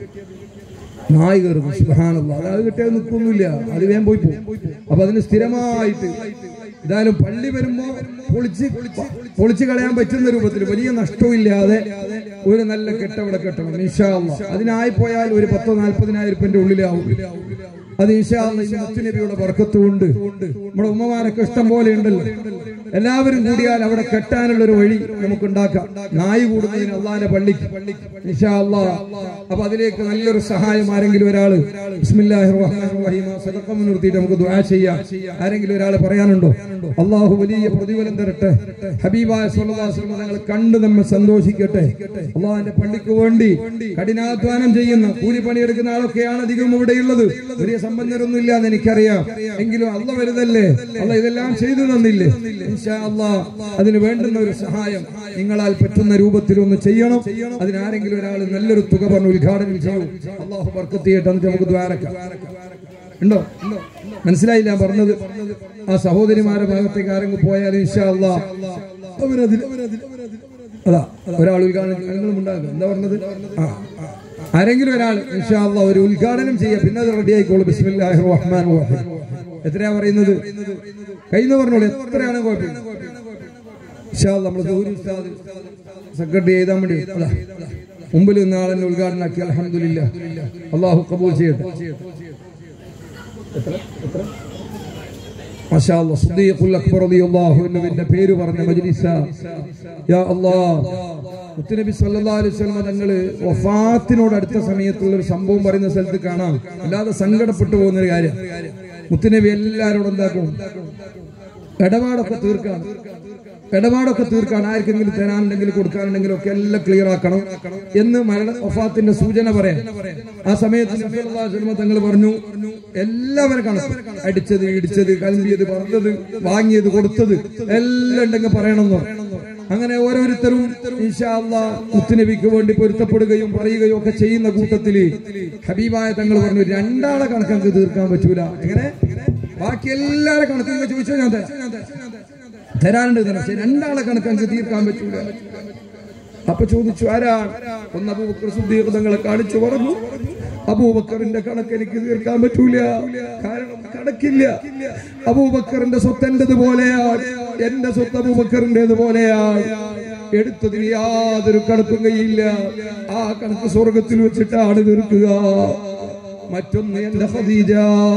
നായി കയറുന്നു സുഹാനുള്ള അത് കിട്ടിയാൽ നിൽക്കൊന്നുമില്ല അത് വേഗം പോയി പോകും അപ്പൊ അതിന് സ്ഥിരമായിട്ട് എന്തായാലും പള്ളി വരുമ്പോ പൊളിച്ച് പൊളിച്ച് കളയാൻ പറ്റുന്ന രൂപത്തിൽ വലിയ നഷ്ടമില്ലാതെ ഒരു നല്ല കെട്ടവിടെ കെട്ടണം നിഷാള്ള അതിനായി പോയാൽ ഒരു പത്തോ നാൽപ്പതിനായിരം ഉറുപ്പിന്റെ ഉള്ളിലാവും അത് ഇൻഷാ അല്ലാ ഈ മുത്തുനബിയുടെ ബർക്കത്തുകൊണ്ട് നമ്മുടെ ഉമ്മമാരൊക്കെ ഇഷ്ടം പോലെ ഉണ്ടല്ലോ എല്ലാവരും കൂടിയാൽ അവിടെ കെട്ടാനുള്ള ഒരു വഴി നമുക്ക് ഉണ്ടാക്കാം നായി കൂടുന്നതിന് അള്ളാന്റെ പള്ളിക്ക് ഇൻഷാ അല്ലാ അപ്പൊ അതിലേക്ക് നല്ലൊരു സഹായം ആരെങ്കിലും ഒരാള് ബിസ്മില്ലാഹിർ റഹ്മാനിർ റഹീം ആ സദഖ മുൻനിർത്തിയിട്ട് നമുക്ക് ദുആ ചെയ്യാം ആരെങ്കിലും ഒരാൾ പറയാനുണ്ടോ അള്ളാഹു വലിയ പ്രതിഫലം തരട്ടെ ഹബീബായ സല്ലല്ലാഹു അലൈഹി വസല്ലം തങ്ങൾ കണ്ടു നമ്മെ സന്തോഷിക്കട്ടെ അള്ളാഹിന്റെ പള്ളിക്ക് വേണ്ടി കഠിനാധ്വാനം ചെയ്യുന്ന കൂലിപ്പണിയെടുക്കുന്ന ആളൊക്കെയാണ് അധികം ഇവിടെയുള്ളത് വലിയ സമ്പന്നരൊന്നും ഇല്ല എന്ന് എനിക്കറിയാം എങ്കിലും അള്ള വലുതല്ലേ അള്ള ഇതെല്ലാം ചെയ്തു തന്നില്ലേ ഇൻഷാ അല്ലാ അതിന് വേണ്ടുന്ന ഒരു സഹായം നിങ്ങളാൽ പറ്റുന്ന രൂപത്തിൽ ഒന്ന് ചെയ്യണം അതിനാരെങ്കിലും ഒരാൾ നല്ലൊരു തുക പറഞ്ഞ് ഉദ്ഘാടനം ചെയ്യൂ അള്ളാഹു ബർക്കത്ത് ചെയ്യട്ടെ എന്നിട്ട് നമുക്ക് ദ്വാരക്കാം ഉണ്ടോ മനസ്സിലായില്ല ഞാൻ പറഞ്ഞത് ആ സഹോദരിമാരുടെ ഭാഗത്തേക്ക് ആരെങ്കിലും പോയാൽ ഇൻഷാ അല്ലാ അവരതിൽ അതാ ഒരാൾ ഉദ്ഘാടനം നിങ്ങളും ഉണ്ടാകും എന്താ പറഞ്ഞത് ആ ആരെങ്കിലും ഒരാൾ ഇൻഷാ അല്ലാ ഒരു ഉദ്ഘാടനം ചെയ്യാം പിന്നെ അത് റെഡി ആയിക്കോളൂ ബിസ്മില്ലാഹിർ റഹ്മാനിർ റഹീം എത്രയാ പറയുന്നത് കയ്യിൽ പറഞ്ഞോളൂ എത്രയാണ് കുഴപ്പമില്ല ഇൻഷാ അല്ലാ നമ്മൾ ഗൗരി ഉസ്താദ് സെക്രട്ടറി എഴുതാൻ വേണ്ടി അതാ മുമ്പിൽ നിന്ന് ആളെന്നെ ഉദ്ഘാടനമാക്കി അലഹമില്ല അള്ളാഹു കബൂൽ ചെയ്യട്ടെ മാഷാ അല്ലാഹ് സിദ്ദീഖുൽ അക്ബർ റളിയല്ലാഹു അൻഹുവിന്റെ പേര് പറഞ്ഞ മജ്ലിസ യാ അല്ലാഹ് മുത്തുനബി സല്ലല്ലാഹു അലൈഹി വസല്ലം തങ്ങള് വഫാത്തിനോട് അടുത്ത സമയത്തുള്ള ഒരു സംഭവം പറയുന്ന സ്ഥലത്ത് കാണാം അല്ലാതെ സങ്കടപ്പെട്ടു പോകുന്ന ഒരു കാര്യം മുത്തുനബി എല്ലാവരോടും എന്താക്കും ഇടപാടൊക്കെ തീർക്കാൻ ഇടപാടൊക്കെ തീർക്കാൻ ആർക്കെങ്കിലും തരാനുണ്ടെങ്കിലും കൊടുക്കാനുണ്ടെങ്കിലും ഒക്കെ എല്ലാം ക്ലിയർ ആക്കണം എന്ന് മരണ വഫാത്തിന്റെ സൂചന പറയാം ആ സമയത്ത് നബി സല്ലല്ലാഹു അലൈഹി വസല്ലം തങ്ങൾ പറഞ്ഞു എല്ലാവരും കണക്ക് അടിച്ചത് ഇടിച്ചത് കലമ്പിയത് പറഞ്ഞത് വാങ്ങിയത് കൊടുത്തത് എല്ലാം ഉണ്ടെങ്കിൽ പറയണമെന്ന് പറഞ്ഞു. അങ്ങനെ ഓരോരുത്തരും ഇൻഷാ അല്ലാഹ് മുത്തുനബിക്ക് വേണ്ടി പൊരുത്തപ്പെടുകയും പറയുകയും ഒക്കെ ചെയ്യുന്ന കൂട്ടത്തില് ഹബീബായ തങ്ങൾ പറഞ്ഞു രണ്ടാളെ കണക്ക് നമുക്ക് തീർക്കാൻ പറ്റൂല എങ്ങനെ ബാക്കി എല്ലാരെ കണക്കും ഇങ്ങ് ചോദിച്ചോ ഞാൻ തരാം തരാനുണ്ട് തരാം പക്ഷെ രണ്ടാളെ കണക്ക് നമുക്ക് തീർക്കാൻ പറ്റൂല അപ്പൊ ചോദിച്ചു ആരാണ് ഒന്ന് അബൂബക്കർ സുദ്ദീഖ് തങ്ങളെ കാണിച്ചു പറഞ്ഞു അബൂബക്കറിന്റെ കണക്ക് എനിക്ക് തീർക്കാൻ പറ്റൂല കാരണം കണക്കില്ല അബൂബക്കറിന്റെ സ്വത്ത് എന്റേത് പോലെയാണ് എന്റെ സ്വത്ത് അബൂബക്കറിന്റേത് പോലെയാണ് എടുത്തതിന് യാതൊരു കണക്കും കഴിയില്ല ആ കണക്ക് സ്വർഗത്തിൽ വെച്ചിട്ടാണ് തീർക്കുക മറ്റൊന്ന് എന്റെ ഖദീജ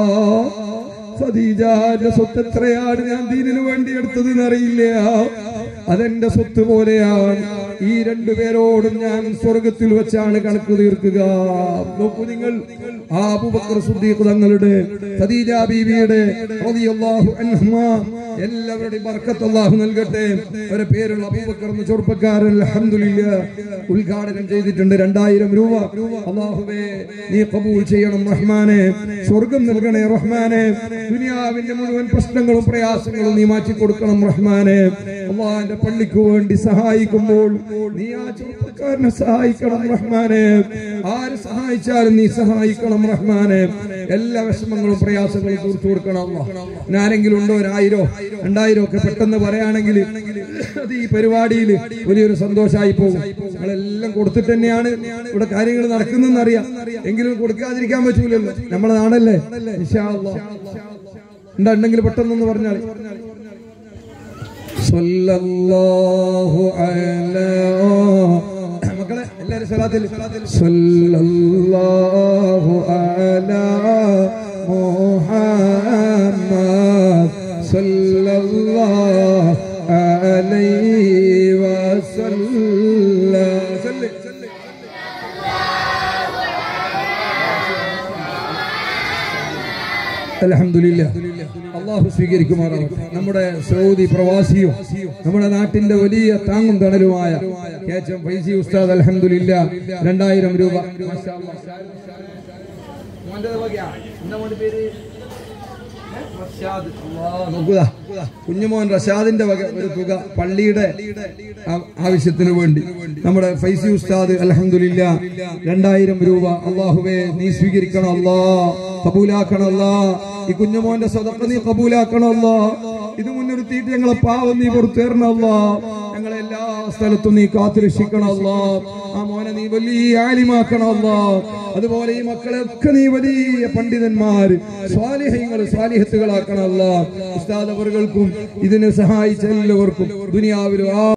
ഖദീജന്റെ സ്വത്ത് എത്രയാണ് ഞാൻ ദീനിനു വേണ്ടി എടുത്തത് അറിയില്ല അതെന്റെ സ്വത്ത് പോലെയാണ് ഈ രണ്ടുപേരോടും ഞാൻ സ്വർഗത്തിൽ വെച്ചാണ് കണക്ക് തീർക്കുക നോക്കൂ നിങ്ങൾ ആ അബൂബക്കർ സുദ്ദീഖ് തങ്ങളുടെ ഖദീജ ബീവിയുടെ റളിയല്ലാഹു അൻഹുമ എല്ലാവരുടെയും ബർക്കത്ത് അല്ലാഹു നൽകട്ടെ ഒരു പേരുള്ള അബൂബക്കർ എന്ന ചെറുപ്പക്കാരൻ അൽഹംദുലില്ലാ ഉദ്ഘാടനം ചെയ്തിട്ടുണ്ട് രണ്ടായിരം രൂപ അള്ളാഹുവേ നീ കബൂൽ ചെയ്യണം റഹ്മാനെ സ്വർഗം നൽകണേ റഹ്മാനെ ദുനിയാവിന്റെ മുഴുവൻ പ്രശ്നങ്ങളും പ്രയാസങ്ങളും നീ മാറ്റി കൊടുക്കണം റഹ്മാനെ അള്ളാഹിന്റെ പള്ളിക്ക് വേണ്ടി സഹായിക്കുമ്പോൾ നീ ആ ചെറുപ്പക്കാരനെ സഹായിക്കണം റഹ്മാനെ ആര് സഹായിച്ചാലും നീ സഹായിക്കണം റഹ്മാനെ എല്ലാ വിഷമങ്ങളും പ്രയാസങ്ങളും തീർത്തു കൊടുക്കണം അല്ലാ. ഇനി ആരെങ്കിലും ഉണ്ടോ ഒരായിരോ രണ്ടായിരോ ഒക്കെ പെട്ടെന്ന് പറയുകയാണെങ്കിൽ അത് ഈ പരിപാടിയിൽ വലിയൊരു സന്തോഷമായി പോകും നമ്മളെല്ലാം കൊടുത്തിട്ട് തന്നെയാണ് ഇവിടെ കാര്യങ്ങൾ നടക്കുന്നതെന്ന് അറിയാം എങ്കിലും കൊടുക്കാതിരിക്കാൻ പറ്റൂലല്ലോ നമ്മളെ നാടല്ലേ ഇൻഷാ അല്ലാ. എന്താ ഉണ്ടെങ്കിൽ പെട്ടെന്നൊന്ന് പറഞ്ഞാൽ സല്ലല്ലാഹു അലാ മക്കളെ എല്ലാരും സ്വലാത്തിൽ സല്ലല്ലാഹു അലാ മുഹമ്മദ് സല്ലല്ലാഹു അലൈഹി വസല്ലം സല്ലി അലഹമില്ല അള്ളാഹു സ്വീകരിക്കുമാറാവട്ടെ നമ്മുടെ സൗദി പ്രവാസിയും നമ്മുടെ നാട്ടിന്റെ വലിയ താങ്ങും തണലുമായ കെ എച്ച് എം ഫൈസി ഉസ്താദ് അലഹമില്ല രണ്ടായിരം രൂപ മാഷാ അല്ലാ. മോന്റെ വകയാ? എന്താ മോന്റെ പേര്? റഷാദ്. അല്ലാ, നോക്കുക കുഞ്ഞുമോൻ റഷാദിന്റെ വക ഒരു തുക പള്ളിയുടെ ആ- ആവശ്യത്തിന് വേണ്ടി നമ്മുടെ ഫൈസി ഉസ്താദ് അലഹമില്ല രണ്ടായിരം രൂപ അള്ളാഹുവേ നീ സ്വീകരിക്കണം അല്ലാ കബൂലാക്കണം അല്ലാ ഈ കുഞ്ഞുമോന്റെ സ്വതക്ക നീ കബൂലാക്കണം അല്ലാ ഇത് മുൻനിർത്തിയിട്ട് ഞങ്ങളെ പാവം നീ പുറത്തേറണം അല്ലാ ഞങ്ങളെ എല്ലാ സ്ഥലത്തും നീ കാത്തുരക്ഷിക്കണം അല്ലാ ആ മോനെ നീ വലിയ ആലിമാക്കണം അല്ലാ അതുപോലെ ഈ മക്കളെ ഒക്കെ നീ വലിയ പണ്ഡിതന്മാർ സ്വാലിഹ്യങ്ങൾ സ്വാലിഹത്തുകളാക്കണം അല്ലാ ഉസ്താദ് അവർക്കും ഇതിനെ സഹായിച്ച എല്ലാവർക്കും ദുനിയാവിലും ആ